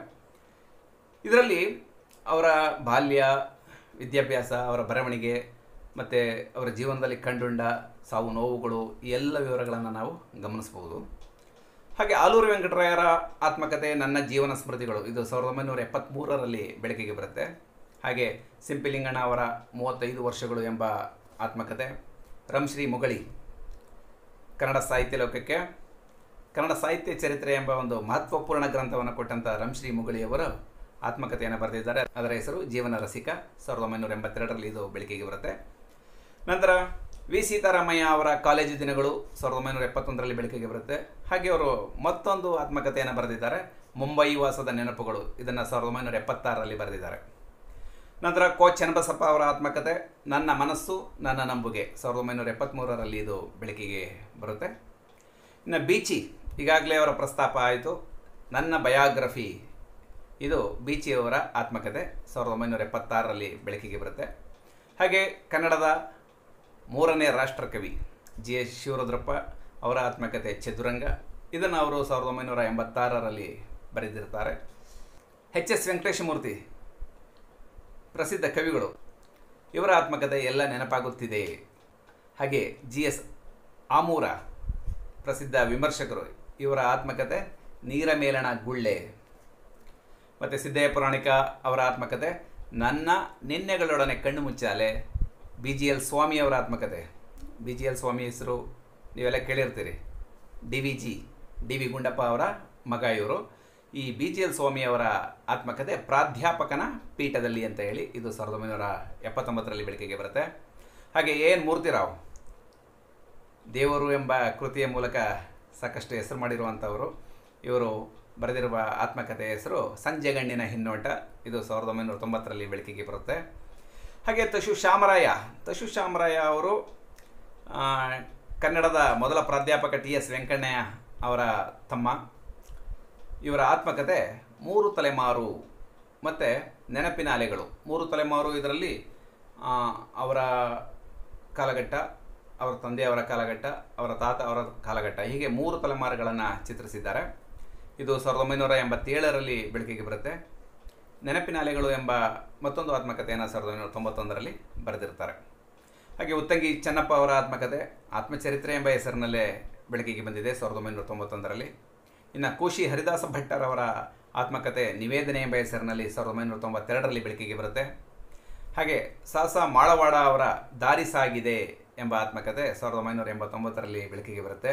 ಇದರಲ್ಲಿ ಅವರ ಬಾಲ್ಯ ವಿದ್ಯಾಭ್ಯಾಸ ಅವರ ಬರವಣಿಗೆ ಮತ್ತು ಅವರ ಜೀವನದಲ್ಲಿ ಕಂಡುಂಡ ಸಾವು ನೋವುಗಳು ಈ ಎಲ್ಲ ವಿವರಗಳನ್ನು ನಾವು ಗಮನಿಸಬಹುದು ಹಾಗೆ ಆಲೂರು ವೆಂಕಟರಾಯರ ಆತ್ಮಕಥೆ ನನ್ನ ಜೀವನ ಸ್ಮೃತಿಗಳು ಇದು ಸಾವಿರದ ಒಂಬೈನೂರ ಎಪ್ಪತ್ತ್ಮೂರರಲ್ಲಿ ಬೆಳಕಿಗೆ ಬರುತ್ತೆ ಹಾಗೆ ಸಿಂಪಿಲಿಂಗಣ್ಣ ಅವರ ಮೂವತ್ತೈದು ವರ್ಷಗಳು ಎಂಬ ಆತ್ಮಕಥೆ ರಂಶ್ರೀ ಮುಗಳಿ ಕನ್ನಡ ಸಾಹಿತ್ಯ ಲೋಕಕ್ಕೆ ಕನ್ನಡ ಸಾಹಿತ್ಯ ಚರಿತ್ರೆ ಎಂಬ ಒಂದು ಮಹತ್ವಪೂರ್ಣ ಗ್ರಂಥವನ್ನು ಕೊಟ್ಟಂಥ ರಂಶ್ರೀ ಮುಗಳಿಯವರು ಆತ್ಮಕಥೆಯನ್ನು ಬರೆದಿದ್ದಾರೆ ಅದರ ಹೆಸರು ಜೀವನ ರಸಿಕ ಸಾವಿರದ ಒಂಬೈನೂರ ಎಂಬತ್ತೆರಡರಲ್ಲಿ ಇದು ಬೆಳಕಿಗೆ ಬರುತ್ತೆ ನಂತರ ವಿ ಸೀತಾರಾಮಯ್ಯ ಅವರ ಕಾಲೇಜು ದಿನಗಳು ಸಾವಿರದ ಒಂಬೈನೂರ ಎಪ್ಪತ್ತೊಂದರಲ್ಲಿ ಬೆಳಕಿಗೆ ಬರುತ್ತೆ ಹಾಗೆ ಅವರು ಮತ್ತೊಂದು ಆತ್ಮಕಥೆಯನ್ನು ಬರೆದಿದ್ದಾರೆ ಮುಂಬೈ ವಾಸದ ನೆನಪುಗಳು ಇದನ್ನು ಸಾವಿರದ ಒಂಬೈನೂರ ಎಪ್ಪತ್ತಾರರಲ್ಲಿ ಬರೆದಿದ್ದಾರೆ ನಂತರ ಕೋಚ್ ಚನ್ನಬಸಪ್ಪ ಅವರ ಆತ್ಮಕಥೆ ನನ್ನ ಮನಸ್ಸು ನನ್ನ ನಂಬುಗೆ ಸಾವಿರದ ಒಂಬೈನೂರ ಎಪ್ಪತ್ತ್ಮೂರರಲ್ಲಿ ಇದು ಬೆಳಕಿಗೆ ಬರುತ್ತೆ ಇನ್ನು ಬೀಚಿ ಈಗಾಗಲೇ ಅವರ ಪ್ರಸ್ತಾಪ ಆಯಿತು ನನ್ನ ಬಯೋಗ್ರಫಿ ಇದು ಬೀಚಿಯವರ ಆತ್ಮಕಥೆ ಸಾವಿರದ ಒಂಬೈನೂರ ಎಪ್ಪತ್ತಾರರಲ್ಲಿ ಬೆಳಕಿಗೆ ಬರುತ್ತೆ ಹಾಗೆ ಕನ್ನಡದ ಮೂರನೇ ರಾಷ್ಟ್ರಕವಿ ಜಿ ಎಸ್ ಶಿವರುದ್ರಪ್ಪ ಅವರ ಆತ್ಮಕಥೆ ಚದುರಂಗ ಇದನ್ನು ಅವರು ಸಾವಿರದ ಒಂಬೈನೂರ ಎಂಬತ್ತಾರರಲ್ಲಿ ಬರೆದಿರ್ತಾರೆ ಎಚ್ ಎಸ್ ವೆಂಕಟೇಶಮೂರ್ತಿ ಪ್ರಸಿದ್ಧ ಕವಿಗಳು ಇವರ ಆತ್ಮಕಥೆ ಎಲ್ಲ ನೆನಪಾಗುತ್ತಿದೆ ಹಾಗೆ ಜಿ ಎಸ್ ಆಮೂರ ಪ್ರಸಿದ್ಧ ವಿಮರ್ಶಕರು ಇವರ ಆತ್ಮಕಥೆ ನೀರ ಮೇಲಣ ಗುಳ್ಳೆ ಮತ್ತು ಸಿದ್ದಯ್ಯ ಪುರಾಣಿಕ ಅವರ ಆತ್ಮಕಥೆ ನನ್ನ ನಿನ್ನೆಗಳೊಡನೆ ಕಣ್ಣು ಮುಚ್ಚಾಲೆ ಬಿ ಜಿ ಎಲ್ ಸ್ವಾಮಿ ಅವರ ಆತ್ಮಕಥೆ ಬಿ ಜಿ ಎಲ್ ಸ್ವಾಮಿ ಹೆಸರು ನೀವೆಲ್ಲ ಕೇಳಿರ್ತೀರಿ D V G D V Gundappa ಅವರ ಮಗ ಇವರು ಈ ಬಿ ಜಿ ಎಲ್ ಸ್ವಾಮಿ ಅವರ ಆತ್ಮಕಥೆ ಪ್ರಾಧ್ಯಾಪಕನ ಪೀಠದಲ್ಲಿ ಅಂತ ಹೇಳಿ ಇದು ಸಾವಿರದ ಒಂಬೈನೂರ ಎಪ್ಪತ್ತೊಂಬತ್ತರಲ್ಲಿ ಬೆಳಕಿಗೆ ಬರುತ್ತೆ ಹಾಗೆ ಎ ಎನ್ ಮೂರ್ತಿರಾವ್ ದೇವರು ಎಂಬ ಕೃತಿಯ ಮೂಲಕ ಸಾಕಷ್ಟು ಹೆಸರು ಮಾಡಿರುವಂಥವರು ಇವರು ಬರೆದಿರುವ ಆತ್ಮಕಥೆಯ ಹೆಸರು ಸಂಜೆಗಣ್ಣಿನ ಹಿನ್ನೋಟ ಇದು ಸಾವಿರದ ಒಂಬೈನೂರ ತೊಂಬತ್ತರಲ್ಲಿ ಬೆಳಕಿಗೆ ಬರುತ್ತೆ ಹಾಗೆ ತಶು ಶಾಮರಾಯ ತಶು ಶಾಮರಾಯ ಅವರು ಆ, ಕನ್ನಡದ ಮೊದಲ ಪ್ರಾಧ್ಯಾಪಕ ಟಿ ಎಸ್ ವೆಂಕಣ್ಣಯ್ಯ ಅವರ ತಮ್ಮ ಇವರ ಆತ್ಮಕಥೆ ಮೂರು ತಲೆಮಾರು ಮತ್ತು ನೆನಪಿನ ಅಲೆಗಳು ಮೂರು ತಲೆಮಾರು ಇದರಲ್ಲಿ ಆ, ಅವರ ಕಾಲಘಟ್ಟ ಅವರ ತಂದೆಯವರ ಕಾಲಘಟ್ಟ ಅವರ ತಾತ ಅವರ ಕಾಲಘಟ್ಟ ಹೀಗೆ ಮೂರು ತಲೆಮಾರುಗಳನ್ನು ಚಿತ್ರಿಸಿದ್ದಾರೆ ಇದು ಸಾವಿರದ ಒಂಬೈನೂರ ಎಂಬತ್ತೇಳರಲ್ಲಿ ಬೆಳಕಿಗೆ ಬರುತ್ತೆ ನೆನಪಿನ ಅಲೆಗಳು ಎಂಬ ಮತ್ತೊಂದು ಆತ್ಮಕಥೆಯನ್ನು ಸಾವಿರದ ಒಂಬೈನೂರ ತೊಂಬತ್ತೊಂದರಲ್ಲಿ ಬರೆದಿರ್ತಾರೆ ಹಾಗೆ ಉತ್ತಂಗಿ ಚೆನ್ನಪ್ಪ ಅವರ ಆತ್ಮಕಥೆ ಆತ್ಮಚರಿತ್ರೆ ಎಂಬ ಹೆಸರಿನಲ್ಲೇ ಬೆಳಕಿಗೆ ಬಂದಿದೆ ಸಾವಿರದ ಒಂಬೈನೂರ ತೊಂಬತ್ತೊಂದರಲ್ಲಿ ಇನ್ನು ಕೋಶಿ ಹರಿದಾಸ ಭಟ್ಟರವರ ಆತ್ಮಕಥೆ ನಿವೇದನೆ ಎಂಬ ಹೆಸರಿನಲ್ಲಿ ಸಾವಿರದ ಒಂಬೈನೂರ ತೊಂಬತ್ತೆರಡರಲ್ಲಿ ಬೆಳಕಿಗೆ ಬರುತ್ತೆ ಹಾಗೆ ಸಾಸ ಮಾಳವಾಡ ಅವರ ದಾರಿ ಸಾಗಿದೆ ಎಂಬ ಆತ್ಮಕಥೆ ಸಾವಿರದ ಒಂಬೈನೂರ ಎಂಬತ್ತೊಂಬತ್ತರಲ್ಲಿ ಬೆಳಕಿಗೆ ಬರುತ್ತೆ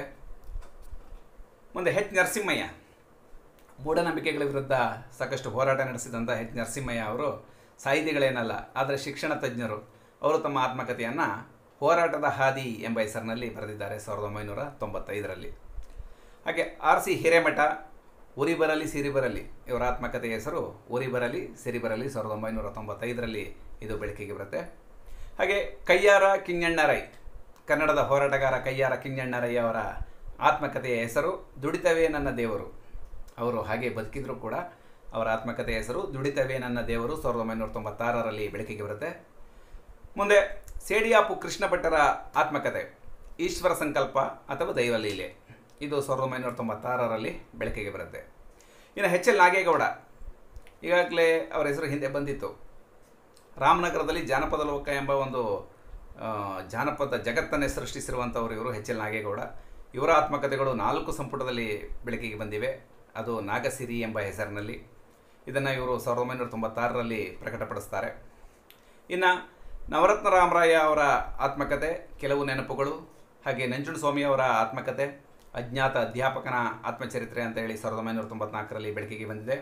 ಮುಂದೆ ಎಚ್ ನರಸಿಂಹಯ್ಯ ಮೂಢನಂಬಿಕೆಗಳ ವಿರುದ್ಧ ಸಾಕಷ್ಟು ಹೋರಾಟ ನಡೆಸಿದಂಥ ಎಚ್ ನರಸಿಂಹಯ್ಯ ಅವರು ಸಾಹಿತಿಗಳೇನಲ್ಲ ಆದರೆ ಶಿಕ್ಷಣ ತಜ್ಞರು ಅವರು ತಮ್ಮ ಆತ್ಮಕಥೆಯನ್ನು ಹೋರಾಟದ ಹಾದಿ ಎಂಬ ಹೆಸರಿನಲ್ಲಿ ಬರೆದಿದ್ದಾರೆ ಸಾವಿರದ ಒಂಬೈನೂರ ತೊಂಬತ್ತೈದರಲ್ಲಿ ಹಾಗೆ ಆರ್ ಸಿ ಹಿರೇಮಠ ಉರಿ ಬರಲಿ ಸಿರಿ ಬರಲಿ ಇವರ ಆತ್ಮಕಥೆಯ ಹೆಸರು ಉರಿ ಬರಲಿ ಸಿರಿ ಬರಲಿ ಸಾವಿರದ ಒಂಬೈನೂರ ತೊಂಬತ್ತೈದರಲ್ಲಿ ಇದು ಬೆಳಕಿಗೆ ಬರುತ್ತೆ ಹಾಗೆ ಕಯ್ಯಾರ ಕಿಂಗಣ್ಣರೈ ಕನ್ನಡದ ಹೋರಾಟಗಾರ ಕಯ್ಯಾರ ಕಿಂಗಣ್ಣರೈ ಅವರ ಆತ್ಮಕಥೆಯ ಹೆಸರು ದುಡಿತವೇ ನನ್ನ ದೇವರು ಅವರು ಹಾಗೆ ಬದುಕಿದ್ರು ಕೂಡ ಅವರ ಆತ್ಮಕಥೆಯ ಹೆಸರು ದುಡಿತವೇ ನನ್ನ ದೇವರು ಸಾವಿರದ ಒಂಬೈನೂರ ತೊಂಬತ್ತಾರರಲ್ಲಿ ಬೆಳಕಿಗೆ ಬರುತ್ತೆ ಮುಂದೆ ಸೇಡಿಯಾಪು ಕೃಷ್ಣ ಭಟ್ಟರ ಆತ್ಮಕಥೆ ಈಶ್ವರ ಸಂಕಲ್ಪ ಅಥವಾ ದೈವಲೀಲೆ ಇದು ಸಾವಿರದ ಒಂಬೈನೂರ ತೊಂಬತ್ತಾರರಲ್ಲಿ ಬೆಳಕಿಗೆ ಬರುತ್ತೆ ಇನ್ನು ಎಚ್ ಎಲ್ ನಾಗೇಗೌಡ ಈಗಾಗಲೇ ಅವರ ಹೆಸರು ಹಿಂದೆ ಬಂದಿತ್ತು ರಾಮನಗರದಲ್ಲಿ ಜಾನಪದ ಲೋಕ ಎಂಬ ಒಂದು ಆ, ಜಾನಪದ ಜಗತ್ತನ್ನೇ ಸೃಷ್ಟಿಸಿರುವಂಥವ್ರು ಇವರು ಎಚ್ ಎಲ್ ನಾಗೇಗೌಡ ಇವರ ಆತ್ಮಕಥೆಗಳು ನಾಲ್ಕು ಸಂಪುಟದಲ್ಲಿ ಬೆಳಕಿಗೆ ಬಂದಿವೆ ಅದು ನಾಗಸಿರಿ ಎಂಬ ಹೆಸರಿನಲ್ಲಿ ಇದನ್ನು ಇವರು ಸಾವಿರದ ಒಂಬೈನೂರ ತೊಂಬತ್ತಾರರಲ್ಲಿ ಪ್ರಕಟಪಡಿಸ್ತಾರೆ ಇನ್ನು ನವರತ್ನ ರಾಮರಾಯ ಅವರ ಆತ್ಮಕಥೆ ಕೆಲವು ನೆನಪುಗಳು ಹಾಗೆ ನಂಜುಂಡಸ್ವಾಮಿ ಅವರ ಆತ್ಮಕಥೆ ಅಜ್ಞಾತ ಅಧ್ಯಾಪಕನ ಆತ್ಮಚರಿತ್ರೆ ಅಂತ ಹೇಳಿ ಸಾವಿರದ ಒಂಬೈನೂರ ತೊಂಬತ್ನಾಲ್ಕರಲ್ಲಿ ಬೆಳಕಿಗೆ ಬಂದಿದೆ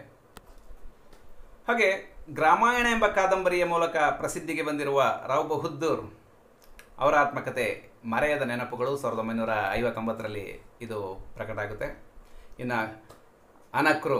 ಹಾಗೆ ಗ್ರಾಮಾಯಣ ಎಂಬ ಕಾದಂಬರಿಯ ಮೂಲಕ ಪ್ರಸಿದ್ಧಿಗೆ ಬಂದಿರುವ ರಾವ್ ಬಹದ್ದೂರ್ ಅವರ ಆತ್ಮಕಥೆ ಮರೆಯದ ನೆನಪುಗಳು ಸಾವಿರದ ಒಂಬೈನೂರ ಐವತ್ತೊಂಬತ್ತರಲ್ಲಿ ಇದು ಪ್ರಕಟ ಆಗುತ್ತೆ ಇನ್ನು ಅನಕ್ರು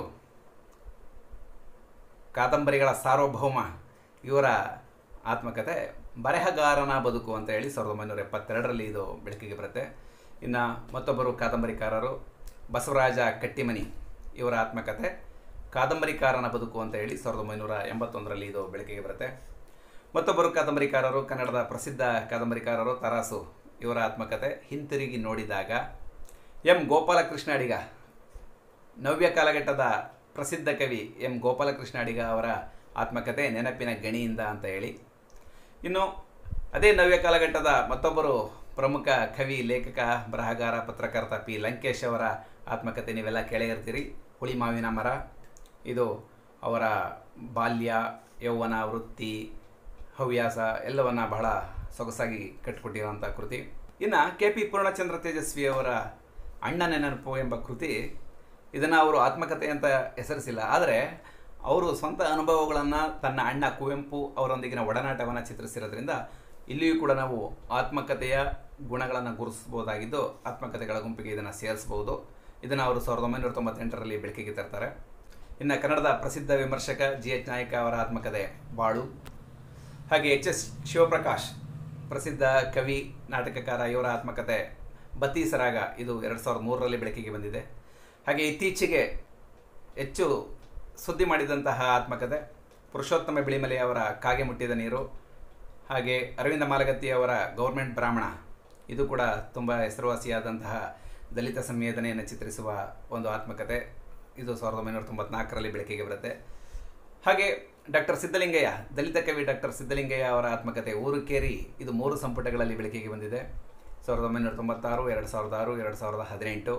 ಕಾದಂಬರಿಗಳ ಸಾರ್ವಭೌಮ ಇವರ ಆತ್ಮಕಥೆ ಬರೆಹಗಾರನ ಬದುಕು ಅಂತ ಹೇಳಿ ಸಾವಿರದ ಒಂಬೈನೂರ ಎಪ್ಪತ್ತೆರಡರಲ್ಲಿ ಇದು ಬೆಳಕಿಗೆ ಬರುತ್ತೆ ಇನ್ನು ಮತ್ತೊಬ್ಬರು ಕಾದಂಬರಿಕಾರರು ಬಸವರಾಜ ಕಟ್ಟಿಮನಿ ಇವರ ಆತ್ಮಕಥೆ ಕಾದಂಬರಿಕಾರನ ಬದುಕು ಅಂತ ಹೇಳಿ ಸಾವಿರದ ಒಂಬೈನೂರ ಎಂಬತ್ತೊಂದರಲ್ಲಿ ಇದು ಬೆಳಕಿಗೆ ಬರುತ್ತೆ ಮತ್ತೊಬ್ಬರು ಕಾದಂಬರಿಕಾರರು ಕನ್ನಡದ ಪ್ರಸಿದ್ಧ ಕಾದಂಬರಿಕಾರರು ತರಾಸು ಇವರ ಆತ್ಮಕಥೆ ಹಿಂತಿರುಗಿ ನೋಡಿದಾಗ ಎಂ ಗೋಪಾಲಕೃಷ್ಣ ಅಡಿಗ ನವ್ಯ ಕಾಲಘಟ್ಟದ ಪ್ರಸಿದ್ಧ ಕವಿ ಎಂ ಗೋಪಾಲಕೃಷ್ಣ ಅಡಿಗ ಅವರ ಆತ್ಮಕಥೆ ನೆನಪಿನ ಗಣಿಯಿಂದ ಅಂತ ಹೇಳಿ ಇನ್ನು ಅದೇ ನವ್ಯ ಕಾಲಘಟ್ಟದ ಮತ್ತೊಬ್ಬರು ಪ್ರಮುಖ ಕವಿ ಲೇಖಕ ಬರಹಗಾರ ಪತ್ರಕರ್ತ ಪಿ ಲಂಕೇಶ್ ಅವರ ಆತ್ಮಕಥೆ ನೀವೆಲ್ಲ ಕೇಳೇ ಇರ್ತೀರಿ ಹುಳಿ ಮಾವಿನ ಮರ ಇದು ಅವರ ಬಾಲ್ಯ ಯೌವನ ವೃತ್ತಿ ಹವ್ಯಾಸ ಎಲ್ಲವನ್ನ ಬಹಳ ಸೊಗಸಾಗಿ ಕಟ್ಟಿಕೊಟ್ಟಿರುವಂಥ ಕೃತಿ ಇನ್ನು ಕೆ ಪಿ ಪೂರ್ಣಚಂದ್ರ ತೇಜಸ್ವಿ ಅವರ ಅಣ್ಣ ನೆನಪು ಎಂಬ ಕೃತಿ ಇದನ್ನು ಅವರು ಆತ್ಮಕಥೆ ಅಂತ ಹೆಸರಿಸಿಲ್ಲ ಆದರೆ ಅವರು ಸ್ವಂತ ಅನುಭವಗಳನ್ನು ತನ್ನ ಅಣ್ಣ ಕುವೆಂಪು ಅವರೊಂದಿಗಿನ ಒಡನಾಟವನ್ನು ಚಿತ್ರಿಸಿರೋದ್ರಿಂದ ಇಲ್ಲಿಯೂ ಕೂಡ ನಾವು ಆತ್ಮಕಥೆಯ ಗುಣಗಳನ್ನು ಗುರುತಿಸ್ಬೋದಾಗಿದ್ದು ಆತ್ಮಕಥೆಗಳ ಗುಂಪಿಗೆ ಇದನ್ನು ಸೇರಿಸ್ಬೋದು ಇದನ್ನು ಅವರು ಸಾವಿರದ ಒಂಬೈನೂರ ತೊಂಬತ್ತೆಂಟರಲ್ಲಿ ಬೆಳಕಿಗೆ ತರ್ತಾರೆ ಇನ್ನು ಕನ್ನಡದ ಪ್ರಸಿದ್ಧ ವಿಮರ್ಶಕ ಜಿ ಎಚ್ ನಾಯಕ ಅವರ ಆತ್ಮಕಥೆ ಬಾಳು ಹಾಗೆ ಎಚ್ ಎಸ್ ಶಿವಪ್ರಕಾಶ್ ಪ್ರಸಿದ್ಧ ಕವಿ ನಾಟಕಕಾರ ಇವರ ಆತ್ಮಕಥೆ ಬತ್ತಿ ಸರಾಗ ಇದು ಎರಡು ಸಾವಿರದ ಮೂರರಲ್ಲಿ ಬೆಳಕಿಗೆ ಬಂದಿದೆ ಹಾಗೆ ಇತ್ತೀಚೆಗೆ ಹೆಚ್ಚು ಸುದ್ದಿ ಮಾಡಿದಂತಹ ಆತ್ಮಕಥೆ ಪುರುಷೋತ್ತಮ ಬಿಳಿಮಲೆ ಅವರ ಕಾಗೆ ಮುಟ್ಟಿದ ನೀರು ಹಾಗೆ ಅರವಿಂದ ಮಾಲಗತ್ತಿ ಅವರ ಗೌರ್ಮೆಂಟ್ ಬ್ರಾಹ್ಮಣ ಇದು ಕೂಡ ತುಂಬ ಹೆಸರುವಾಸಿಯಾದಂತಹ ದಲಿತ ಸಂವೇದನೆಯನ್ನು ಚಿತ್ರಿಸುವ ಒಂದು ಆತ್ಮಕಥೆ ಇದು ಸಾವಿರದ ಒಂಬೈನೂರ ತೊಂಬತ್ನಾಲ್ಕರಲ್ಲಿ ಬೆಳಕಿಗೆ ಬರುತ್ತೆ ಹಾಗೆ ಡಾಕ್ಟರ್ ಸಿದ್ದಲಿಂಗಯ್ಯ ದಲಿತ ಕವಿ ಡಾಕ್ಟರ್ ಸಿದ್ದಲಿಂಗಯ್ಯ ಅವರ ಆತ್ಮಕಥೆ ಊರುಕೇರಿ ಇದು ಮೂರು ಸಂಪುಟಗಳಲ್ಲಿ ಬೆಳಕಿಗೆ ಬಂದಿದೆ ಸಾವಿರದ ಒಂಬೈನೂರ ತೊಂಬತ್ತಾರು ಎರಡು ಸಾವಿರದ ಆರು ಎರಡು ಸಾವಿರದ ಹದಿನೆಂಟು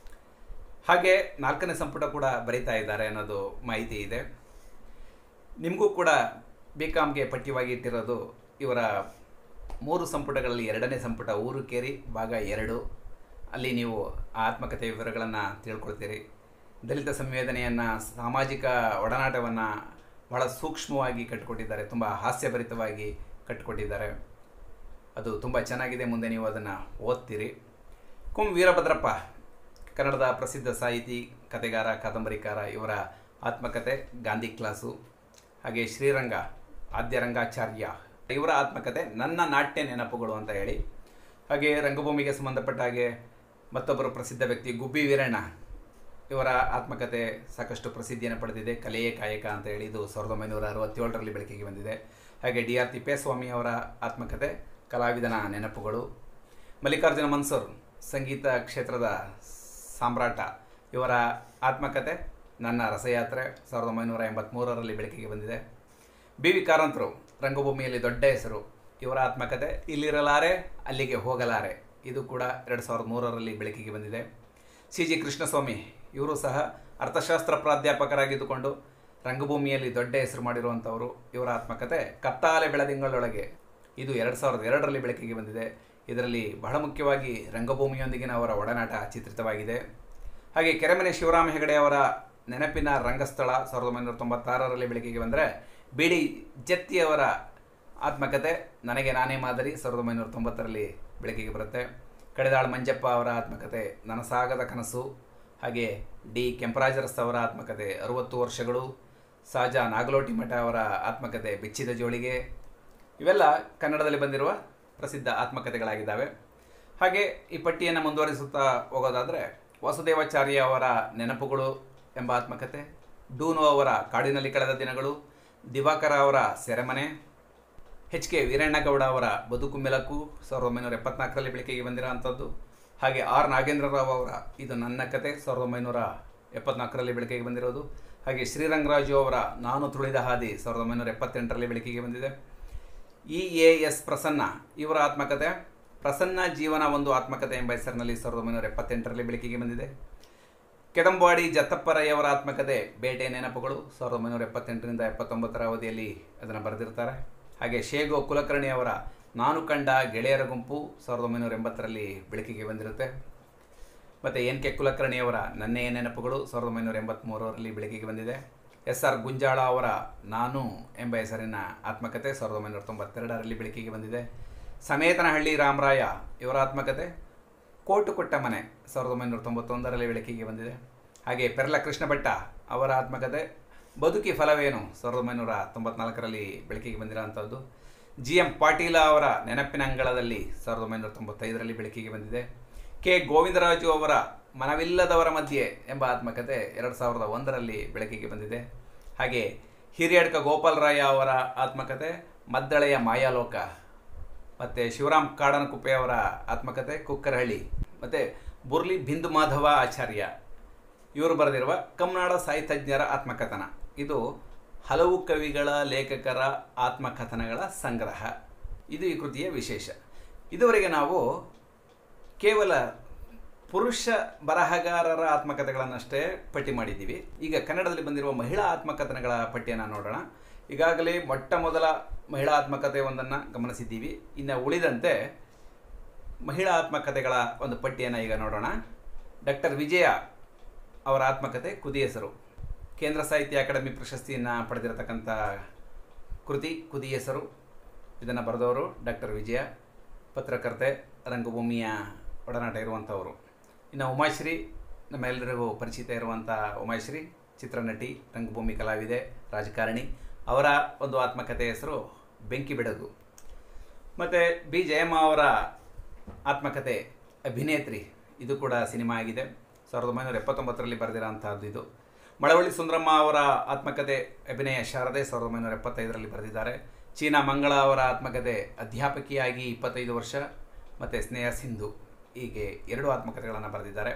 ಹಾಗೆ ನಾಲ್ಕನೇ ಸಂಪುಟ ಕೂಡ ಬರೀತಾ ಇದ್ದಾರೆ ಅನ್ನೋದು ಮಾಹಿತಿ ಇದೆ ನಿಮಗೂ ಕೂಡ ಬಿ ಕಾಮ್ಗೆ ಪಠ್ಯವಾಗಿ ಇಟ್ಟಿರೋದು ಇವರ ಮೂರು ಸಂಪುಟಗಳಲ್ಲಿ ಎರಡನೇ ಸಂಪುಟ ಊರುಕೇರಿ ಭಾಗ ಎರಡು ಅಲ್ಲಿ ನೀವು ಆ ಆತ್ಮಕಥೆ ವಿವರಗಳನ್ನು ತಿಳ್ಕೊಳ್ತೀರಿ ದಲಿತ ಸಂವೇದನೆಯನ್ನು ಸಾಮಾಜಿಕ ಒಡನಾಟವನ್ನು ಬಹಳ ಸೂಕ್ಷ್ಮವಾಗಿ ಕಟ್ಟಿಕೊಟ್ಟಿದ್ದಾರೆ ತುಂಬ ಹಾಸ್ಯಭರಿತವಾಗಿ ಕಟ್ಟಿಕೊಟ್ಟಿದ್ದಾರೆ ಅದು ತುಂಬ ಚೆನ್ನಾಗಿದೆ ಮುಂದೆ ನೀವು ಅದನ್ನು ಓದ್ತೀರಿ ಕುಂ ವೀರಭದ್ರಪ್ಪ ಕನ್ನಡದ ಪ್ರಸಿದ್ಧ ಸಾಹಿತಿ ಕಥೆಗಾರ ಕಾದಂಬರಿಕಾರ ಇವರ ಆತ್ಮಕಥೆ ಗಾಂಧಿ ಕ್ಲಾಸು ಹಾಗೆ ಶ್ರೀರಂಗ ಆದ್ಯರಂಗಾಚಾರ್ಯ ಇವರ ಆತ್ಮಕಥೆ ನನ್ನ ನಾಟ್ಯ ನೆನಪುಗಳು ಅಂತ ಹೇಳಿ ಹಾಗೆ ರಂಗಭೂಮಿಗೆ ಸಂಬಂಧಪಟ್ಟ ಹಾಗೆ ಮತ್ತೊಬ್ಬರು ಪ್ರಸಿದ್ಧ ವ್ಯಕ್ತಿ ಗುಬ್ಬಿ ವೀರಣ್ಣ ಇವರ ಆತ್ಮಕಥೆ ಸಾಕಷ್ಟು ಪ್ರಸಿದ್ಧಿಯನ್ನು ಪಡೆದಿದೆ ಕಲೆಯೇ ಕಾಯಕ ಅಂತ ಹೇಳಿ ಇದು ಸಾವಿರದ ಒಂಬೈನೂರ ಅರವತ್ತೇಳರಲ್ಲಿ ಬೆಳಕಿಗೆ ಬಂದಿದೆ ಹಾಗೆ ಡಿ ಆರ್ ತಿಪ್ಪೇಸ್ವಾಮಿ ಅವರ ಆತ್ಮಕಥೆ ಕಲಾವಿದನ ನೆನಪುಗಳು ಮಲ್ಲಿಕಾರ್ಜುನ ಮನ್ಸೂರ್ ಸಂಗೀತ ಕ್ಷೇತ್ರದ ಸಾಮ್ರಾಟ ಇವರ ಆತ್ಮಕಥೆ ನನ್ನ ರಸಯಾತ್ರೆ ಸಾವಿರದ ಒಂಬೈನೂರ ಎಂಬತ್ತ್ಮೂರರಲ್ಲಿ ಬೆಳಕಿಗೆ ಬಂದಿದೆ ಬಿ ವಿ ಕಾರಂತರು ರಂಗಭೂಮಿಯಲ್ಲಿ ದೊಡ್ಡ ಹೆಸರು ಇವರ ಆತ್ಮಕಥೆ ಇಲ್ಲಿರಲಾರೆ ಅಲ್ಲಿಗೆ ಹೋಗಲಾರೆ ಇದು ಕೂಡ ಎರಡು ಸಾವಿರದ ಮೂರರಲ್ಲಿ ಬೆಳಕಿಗೆ ಬಂದಿದೆ ಸಿ ಜಿ ಕೃಷ್ಣಸ್ವಾಮಿ ಇವರು ಸಹ ಅರ್ಥಶಾಸ್ತ್ರ ಪ್ರಾಧ್ಯಾಪಕರಾಗಿದ್ದುಕೊಂಡು ರಂಗಭೂಮಿಯಲ್ಲಿ ದೊಡ್ಡ ಹೆಸರು ಮಾಡಿರುವಂಥವರು ಇವರ ಆತ್ಮಕಥೆ ಕತ್ತಾಲೆ ಬೆಳದಿಂಗಳೊಳಗೆ ಇದು ಎರಡು ಸಾವಿರದ ಎರಡರಲ್ಲಿ ಬೆಳಕಿಗೆ ಬಂದಿದೆ ಇದರಲ್ಲಿ ಬಹಳ ಮುಖ್ಯವಾಗಿ ರಂಗಭೂಮಿಯೊಂದಿಗಿನ ಅವರ ಒಡನಾಟ ಚಿತ್ರಿತವಾಗಿದೆ ಹಾಗೆ ಕೆರೆಮನೆ ಶಿವರಾಮ ಹೆಗಡೆ ಅವರ ನೆನಪಿನ ರಂಗಸ್ಥಳ ಸಾವಿರದ ಒಂಬೈನೂರ ತೊಂಬತ್ತಾರರಲ್ಲಿ ಬೆಳಕಿಗೆ ಬಂದರೆ ಬಿ ಡಿ ಜತ್ತಿಯವರ ಆತ್ಮಕಥೆ ನನಗೆ ನಾನೇ ಮಾದರಿ ಸಾವಿರದ ಒಂಬೈನೂರ ತೊಂಬತ್ತರಲ್ಲಿ ಬೆಳಕಿಗೆ ಬರುತ್ತೆ ಕಡೆದಾಳ್ ಮಂಜಪ್ಪ ಅವರ ಆತ್ಮಕಥೆ ನನಸಾಗದ ಕನಸು ಹಾಗೆ ಡಿ ಕೆಂಪರಾಜರಸ್ ಅವರ ಆತ್ಮಕಥೆ ಅರುವತ್ತು ವರ್ಷಗಳು ಸಹಜ ನಾಗಲೋಟಿ ಮಠ ಅವರ ಆತ್ಮಕಥೆ ಬಿಚ್ಚಿದ ಜೋಳಿಗೆ ಇವೆಲ್ಲ ಕನ್ನಡದಲ್ಲಿ ಬಂದಿರುವ ಪ್ರಸಿದ್ಧ ಆತ್ಮಕಥೆಗಳಾಗಿದ್ದಾವೆ ಹಾಗೆ ಈ ಪಟ್ಟಿಯನ್ನು ಮುಂದುವರಿಸುತ್ತಾ ಹೋಗೋದಾದರೆ ವಾಸುದೇವಾಚಾರ್ಯ ಅವರ ನೆನಪುಗಳು ಎಂಬ ಆತ್ಮಕಥೆ ಡೂನು ಅವರ ಕಾಡಿನಲ್ಲಿ ಕಳೆದ ದಿನಗಳು ದಿವಾಕರ ಅವರ ಸೆರೆಮನೆ ಎಚ್ ಕೆ ವೀರಣ್ಣಗೌಡ ಅವರ ಬದುಕು ಮೆಲಕು ಸಾವಿರದ ಒಂಬೈನೂರ ಎಪ್ಪತ್ನಾಲ್ಕರಲ್ಲಿ ಬೆಳಕಿಗೆ ಬಂದಿರೋವಂಥದ್ದು ಹಾಗೆ ಆರ್ ನಾಗೇಂದ್ರರಾವ್ ಅವರ ಇದು ನನ್ನ ಕತೆ ಸಾವಿರದ ಒಂಬೈನೂರ ಎಪ್ಪತ್ನಾಲ್ಕರಲ್ಲಿ ಬೆಳಕಿಗೆ ಬಂದಿರೋದು ಹಾಗೆ ಶ್ರೀರಂಗರಾಜು ಅವರ ನಾನು ತುಳಿದ ಹಾದಿ ಸಾವಿರದ ಒಂಬೈನೂರ ಎಪ್ಪತ್ತೆಂಟರಲ್ಲಿ ಬೆಳಕಿಗೆ ಬಂದಿದೆ ಇ ಎ ಎಸ್ ಪ್ರಸನ್ನ ಇವರ ಆತ್ಮಕಥೆ ಪ್ರಸನ್ನ ಜೀವನ ಒಂದು ಆತ್ಮಕಥೆ ಎಂಬ ಹೆಸರಿನಲ್ಲಿ ಸಾವಿರದ ಒಂಬೈನೂರ ಎಪ್ಪತ್ತೆಂಟರಲ್ಲಿ ಬೆಳಕಿಗೆ ಬಂದಿದೆ ಕೆದಂಬಾಡಿ ಜತ್ತಪ್ಪರಯ್ಯವರ ಆತ್ಮಕಥೆ ಬೇಟೆ ನೆನಪುಗಳು ಸಾವಿರದ ಒಂಬೈನೂರ ಎಪ್ಪತ್ತೆಂಟರಿಂದ ಎಪ್ಪತ್ತೊಂಬತ್ತರ ಅವಧಿಯಲ್ಲಿ ಅದನ್ನು ಬರೆದಿರ್ತಾರೆ ಹಾಗೆ ಶೇಗೋ ಕುಲಕರ್ಣಿ ಅವರ ನಾನು ಕಂಡ ಗೆಳೆಯರ ಗುಂಪು ಸಾವಿರದ ಒಂಬೈನೂರ ಎಂಬತ್ತರಲ್ಲಿ ಬೆಳಕಿಗೆ ಬಂದಿರುತ್ತೆ ಮತ್ತು ಎನ್ ಕೆ ಕುಲಕರ್ಣಿಯವರ ನನ್ನೇ ನೆನಪುಗಳು ಸಾವಿರದ ಒಂಬೈನೂರ ಎಂಬತ್ತ್ಮೂರರಲ್ಲಿ ಬೆಳಕಿಗೆ ಬಂದಿದೆ ಎಸ್ ಆರ್ ಗುಂಜಾಳ ಅವರ ನಾನು ಎಂಬ ಹೆಸರಿನ ಆತ್ಮಕಥೆ ಸಾವಿರದ ಒಂಬೈನೂರ ತೊಂಬತ್ತೆರಡರಲ್ಲಿ ಬೆಳಕಿಗೆ ಬಂದಿದೆ ಸಮೇತನಹಳ್ಳಿ ರಾಮರಾಯ ಇವರ ಆತ್ಮಕಥೆ ಕೋಟು ಕೊಟ್ಟ ಮನೆ ಸಾವಿರದ ಒಂಬೈನೂರ ತೊಂಬತ್ತೊಂದರಲ್ಲಿ ಬೆಳಕಿಗೆ ಬಂದಿದೆ ಹಾಗೆ ಪೆರ್ಲ ಕೃಷ್ಣ ಭಟ್ಟ ಅವರ ಆತ್ಮಕಥೆ ಬದುಕಿ ಫಲವೇನು ಸಾವಿರದ ಒಂಬೈನೂರ ತೊಂಬತ್ನಾಲ್ಕರಲ್ಲಿ ಬೆಳಕಿಗೆ ಬಂದಿರೋವಂಥದ್ದು ಜಿ ಎಂ ಪಾಟೀಲ ಅವರ ನೆನಪಿನ ಅಂಗಳದಲ್ಲಿ ಸಾವಿರದ ಒಂಬೈನೂರ ತೊಂಬತ್ತೈದರಲ್ಲಿ ಬೆಳಕಿಗೆ ಬಂದಿದೆ ಕೆ ಗೋವಿಂದರಾಜು ಅವರ ಮನವಿಲ್ಲದವರ ಮಧ್ಯೆ ಎಂಬ ಆತ್ಮಕಥೆ ಎರಡು ಸಾವಿರದ ಒಂದರಲ್ಲಿ ಬೆಳಕಿಗೆ ಬಂದಿದೆ ಹಾಗೆ ಹಿರಿಯಡ್ಕ ಗೋಪಾಲರಾಯ ಅವರ ಆತ್ಮಕಥೆ ಮದ್ದಳೆಯ ಮಾಯಾಲೋಕ ಮತ್ತು ಶಿವರಾಮ್ ಕಾಡನಕುಪ್ಪೆ ಅವರ ಆತ್ಮಕಥೆ ಕುಕ್ಕರಹಳ್ಳಿ ಮತ್ತು ಬುರ್ಲಿ ಬಿಂದು ಮಾಧವ ಆಚಾರ್ಯ ಇವರು ಬರೆದಿರುವ ಕನ್ನಡ ಸಾಹಿತ್ಯಜ್ಞರ ಆತ್ಮಕಥನ ಇದು ಹಲವು ಕವಿಗಳ ಲೇಖಕರ ಆತ್ಮಕಥನಗಳ ಸಂಗ್ರಹ ಇದು ಈ ಕೃತಿಯ ವಿಶೇಷ ಇದುವರೆಗೆ ನಾವು ಕೇವಲ ಪುರುಷ ಬರಹಗಾರರ ಆತ್ಮಕಥೆಗಳನ್ನಷ್ಟೇ ಪಟ್ಟಿ ಮಾಡಿದ್ದೀವಿ ಈಗ ಕನ್ನಡದಲ್ಲಿ ಬಂದಿರುವ ಮಹಿಳಾ ಆತ್ಮಕಥನಗಳ ಪಟ್ಟಿಯನ್ನು ನೋಡೋಣ ಈಗಾಗಲೇ ಮೊಟ್ಟ ಮೊದಲ ಮಹಿಳಾ ಆತ್ಮಕಥೆ ಒಂದನ್ನು ಗಮನಿಸಿದ್ದೀವಿ ಇನ್ನು ಉಳಿದಂತೆ ಮಹಿಳಾ ಆತ್ಮಕಥೆಗಳ ಒಂದು ಪಟ್ಟಿಯನ್ನು ಈಗ ನೋಡೋಣ ಡಾಕ್ಟರ್ ವಿಜಯ ಅವರ ಆತ್ಮಕಥೆ ಕುದಿ ಹೆಸರು ಕೇಂದ್ರ ಸಾಹಿತ್ಯ ಅಕಾಡೆಮಿ ಪ್ರಶಸ್ತಿಯನ್ನು ಪಡೆದಿರತಕ್ಕಂಥ ಕೃತಿ ಕುದಿ ಹೆಸರು ಇದನ್ನು ಬರೆದವರು ಡಾಕ್ಟರ್ ವಿಜಯ ಪತ್ರಕರ್ತೆ ರಂಗಭೂಮಿಯ ಒಡನಾಟ ಇರುವಂಥವರು ಇನ್ನು ಉಮಾಶ್ರೀ ನಮ್ಮೆಲ್ಲರಿಗೂ ಪರಿಚಿತ ಇರುವಂಥ ಉಮಾಶ್ರೀ ಚಿತ್ರನಟಿ ರಂಗಭೂಮಿ ಕಲಾವಿದೆ ರಾಜಕಾರಣಿ ಅವರ ಒಂದು ಆತ್ಮಕಥೆ ಹೆಸರು ಬೆಂಕಿ ಬೆಡಗು ಮತ್ತು ಬಿ ಜಯಮ್ಮ ಅವರ ಆತ್ಮಕಥೆ ಅಭಿನೇತ್ರಿ ಇದು ಕೂಡ ಸಿನಿಮಾ ಆಗಿದೆ ಸಾವಿರದ ಒಂಬೈನೂರ ಎಪ್ಪತ್ತೊಂಬತ್ತರಲ್ಲಿ ಬರೆದಿರೋಂಥದ್ದು ಇದು ಮಳವಳ್ಳಿ ಸುಂದರಮ್ಮ ಅವರ ಆತ್ಮಕಥೆ ಅಭಿನಯ ಶಾರದೆ ಸಾವಿರದ ಒಂಬೈನೂರ ಎಪ್ಪತ್ತೈದರಲ್ಲಿ ಬರೆದಿದ್ದಾರೆ ಚೀನಾ ಮಂಗಳ ಅವರ ಆತ್ಮಕಥೆ ಅಧ್ಯಾಪಕಿಯಾಗಿ ಇಪ್ಪತ್ತೈದು ವರ್ಷ ಮತ್ತು ಸ್ನೇಹ ಸಿಂಧು ಹೀಗೆ ಎರಡು ಆತ್ಮಕಥೆಗಳನ್ನು ಬರೆದಿದ್ದಾರೆ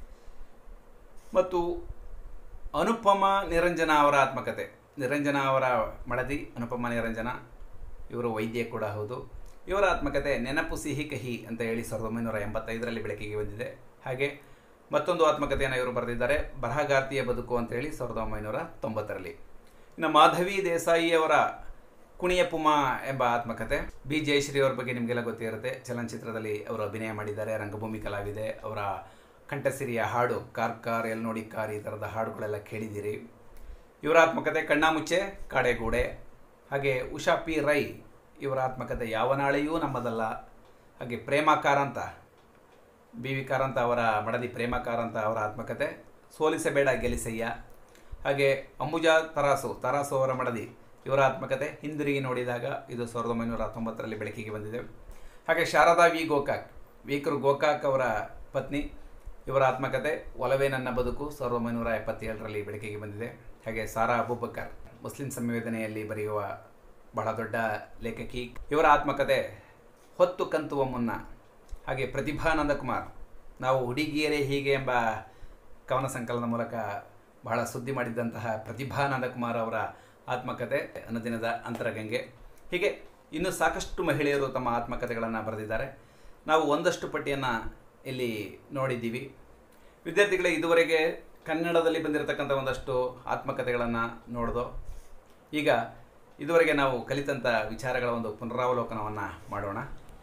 ಮತ್ತು ಅನುಪಮ ನಿರಂಜನ ಅವರ ಆತ್ಮಕಥೆ ನಿರಂಜನ ಅವರ ಮಡದಿ ಅನುಪಮ ನಿರಂಜನ ಇವರು ವೈದ್ಯ ಕೂಡ ಹೌದು ಇವರ ಆತ್ಮಕಥೆ ನೆನಪು ಸಿಹಿ ಕಹಿ ಅಂತ ಹೇಳಿ ಸಾವಿರದ ಒಂಬೈನೂರ ಎಂಬತ್ತೈದರಲ್ಲಿ ಬೆಳಕಿಗೆ ಬಂದಿದೆ ಹಾಗೆ ಮತ್ತೊಂದು ಆತ್ಮಕಥೆಯನ್ನು ಇವರು ಬರೆದಿದ್ದಾರೆ ಬರಹಗಾರ್ತಿಯ ಬದುಕು ಅಂತ ಹೇಳಿ ಸಾವಿರದ ಒಂಬೈನೂರ ತೊಂಬತ್ತರಲ್ಲಿ ಇನ್ನು ಮಾಧವಿ ದೇಸಾಯಿ ಅವರ ಕುಣಿಯ ಪುಮ ಎಂಬ ಆತ್ಮಕಥೆ ಬಿ ಜಯಶ್ರೀ ಅವರ ಬಗ್ಗೆ ನಿಮಗೆಲ್ಲ ಗೊತ್ತಿರುತ್ತೆ ಚಲನಚಿತ್ರದಲ್ಲಿ ಅವರು ಅಭಿನಯ ಮಾಡಿದ್ದಾರೆ ರಂಗಭೂಮಿ ಕಲಾವಿದೆ ಅವರ ಕಂಠಸಿರಿಯ ಹಾಡು ಕಾರ್ ಕಾರ್ ಎಲ್ಲಿ ನೋಡಿ ಕಾರ್ ಈ ಥರದ ಹಾಡುಗಳೆಲ್ಲ ಕೇಳಿದ್ದೀರಿ ಇವರ ಆತ್ಮಕಥೆ ಕಣ್ಣಾಮುಚ್ಚೆ ಕಾಡೆಗೂಡೆ ಹಾಗೆ ಉಷಾ ಪಿ ರೈ ಇವರ ಆತ್ಮಕಥೆ ಯಾವ ನಾಳೆಯೂ ನಮ್ಮದಲ್ಲ ಹಾಗೆ ಪ್ರೇಮ ಕಾರಂತ ಬಿ ವಿ ಕಾರಂತ ಅವರ ಮಡದಿ ಪ್ರೇಮ ಕಾರಂತ ಅವರ ಆತ್ಮಕಥೆ ಸೋಲಿಸಬೇಡ ಗೆಲಿಸಯ್ಯ ಹಾಗೆ ಅಂಬುಜಾ ತರಾಸು ತರಾಸು ಅವರ ಮಡದಿ ಇವರ ಆತ್ಮಕಥೆ ಹಿಂದಿರುಗಿ ನೋಡಿದಾಗ ಇದು ಸಾವಿರದ ಒಂಬೈನೂರ ಹತ್ತೊಂಬತ್ತರಲ್ಲಿ ಬೆಳಕಿಗೆ ಬಂದಿದೆ ಹಾಗೆ ಶಾರದಾ ವಿ ಗೋಕಾಕ್ ವೀಕರು ಗೋಕಾಕ್ ಅವರ ಪತ್ನಿ ಇವರ ಆತ್ಮಕಥೆ ಒಲವೇ ನನ್ನ ಬದುಕು ಸಾವಿರದ ಒಂಬೈನೂರ ಎಪ್ಪತ್ತೇಳರಲ್ಲಿ ಬೆಳಕಿಗೆ ಬಂದಿದೆ ಹಾಗೆ ಸಾರಾ ಅಬೂಬಕರ್ ಮುಸ್ಲಿಂ ಸಂವೇದನೆಯಲ್ಲಿ ಬರೆಯುವ ಬಹಳ ದೊಡ್ಡ ಲೇಖಕಿ ಇವರ ಆತ್ಮಕಥೆ ಹೊತ್ತು ಕಂತುವ ಮುನ್ನ ಹಾಗೆ ಪ್ರತಿಭಾನಂದ ಕುಮಾರ್ ನಾವು ಹುಡುಗಿಯರೇ ಹೀಗೆ ಎಂಬ ಕವನ ಸಂಕಲನದ ಮೂಲಕ ಬಹಳ ಸುದ್ದಿ ಮಾಡಿದ್ದಂತಹ ಪ್ರತಿಭಾನಂದ ಕುಮಾರ್ ಅವರ ಆತ್ಮಕಥೆ ಅನುದಿನದ ಅಂತರಗಂಗೆ ಹೀಗೆ ಇನ್ನೂ ಸಾಕಷ್ಟು ಮಹಿಳೆಯರು ತಮ್ಮ ಆತ್ಮಕಥೆಗಳನ್ನು ಬರೆದಿದ್ದಾರೆ ನಾವು ಒಂದಷ್ಟು ಪಟ್ಟಿಯನ್ನು ಇಲ್ಲಿ ನೋಡಿದ್ದೀವಿ ವಿದ್ಯಾರ್ಥಿಗಳೇ ಇದುವರೆಗೆ ಕನ್ನಡದಲ್ಲಿ ಬಂದಿರತಕ್ಕಂಥ ಒಂದಷ್ಟು ಆತ್ಮಕಥೆಗಳನ್ನು ನೋಡ್ದೋ ಈಗ ಇದುವರೆಗೆ ನಾವು ಕಲಿತಂಥ ವಿಚಾರಗಳ ಒಂದು ಪುನರಾವಲೋಕನವನ್ನು ಮಾಡೋಣ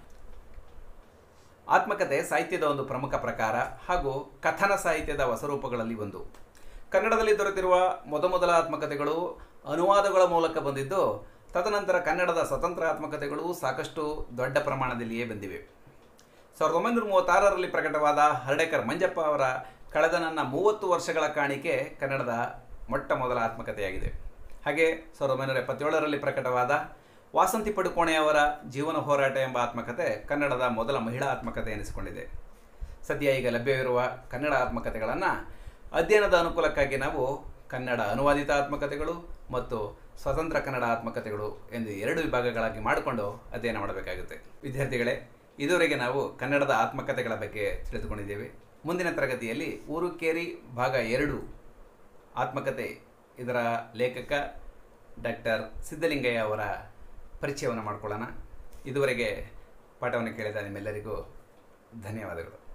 ಆತ್ಮಕಥೆ ಸಾಹಿತ್ಯದ ಒಂದು ಪ್ರಮುಖ ಪ್ರಕಾರ ಹಾಗೂ ಕಥನ ಸಾಹಿತ್ಯದ ಹೊಸರೂಪಗಳಲ್ಲಿ ಒಂದು ಕನ್ನಡದಲ್ಲಿ ದೊರೆತಿರುವ ಮೊದಮೊದಲ ಆತ್ಮಕಥೆಗಳು ಅನುವಾದಗಳ ಮೂಲಕ ಬಂದಿದ್ದು ತದನಂತರ ಕನ್ನಡದ ಸ್ವತಂತ್ರ ಆತ್ಮಕಥೆಗಳು ಸಾಕಷ್ಟು ದೊಡ್ಡ ಪ್ರಮಾಣದಲ್ಲಿಯೇ ಬಂದಿವೆ ಸಾವಿರದ ಒಂಬೈನೂರ ಮೂವತ್ತಾರರಲ್ಲಿ ಪ್ರಕಟವಾದ ಹರ್ಡೇಕರ್ ಮಂಜಪ್ಪ ಅವರ ಕಳೆದ ನನ್ನ ಮೂವತ್ತು ವರ್ಷಗಳ ಕಾಣಿಕೆ ಕನ್ನಡದ ಮೊಟ್ಟ ಮೊದಲ ಆತ್ಮಕಥೆಯಾಗಿದೆ ಹಾಗೆ ಸಾವಿರದ ಒಂಬೈನೂರ ಎಪ್ಪತ್ತೇಳರಲ್ಲಿ ಪ್ರಕಟವಾದ ವಾಸಂತಿ ಪಡುಕೋಣೆ ಅವರ ಜೀವನ ಹೋರಾಟ ಎಂಬ ಆತ್ಮಕಥೆ ಕನ್ನಡದ ಮೊದಲ ಮಹಿಳಾ ಆತ್ಮಕಥೆ ಎನಿಸಿಕೊಂಡಿದೆ ಸದ್ಯ ಈಗ ಲಭ್ಯವಿರುವ ಕನ್ನಡ ಆತ್ಮಕಥೆಗಳನ್ನು ಅಧ್ಯಯನದ ಅನುಕೂಲಕ್ಕಾಗಿ ನಾವು ಕನ್ನಡ ಅನುವಾದಿತ ಆತ್ಮಕಥೆಗಳು ಮತ್ತು ಸ್ವತಂತ್ರ ಕನ್ನಡ ಆತ್ಮಕಥೆಗಳು ಎಂದು ಎರಡು ವಿಭಾಗಗಳಾಗಿ ಮಾಡಿಕೊಂಡು ಅಧ್ಯಯನ ಮಾಡಬೇಕಾಗುತ್ತೆ ವಿದ್ಯಾರ್ಥಿಗಳೇ ಇದುವರೆಗೆ ನಾವು ಕನ್ನಡದ ಆತ್ಮಕಥೆಗಳ ಬಗ್ಗೆ ತಿಳಿದುಕೊಂಡಿದ್ದೇವೆ ಮುಂದಿನ ತರಗತಿಯಲ್ಲಿ ಊರು ಕೇರಿ ಭಾಗ ಎರಡು ಆತ್ಮಕಥೆ ಇದರ ಲೇಖಕ ಡಾಕ್ಟರ್ ಸಿದ್ಧಲಿಂಗಯ್ಯ ಅವರ ಪರಿಚಯವನ್ನು ಮಾಡಿಕೊಳ್ಳೋಣ ಇದುವರೆಗೆ ಪಾಠವನ್ನು ಕೇಳಿದ ನಿಮ್ಮೆಲ್ಲರಿಗೂ ಧನ್ಯವಾದಗಳು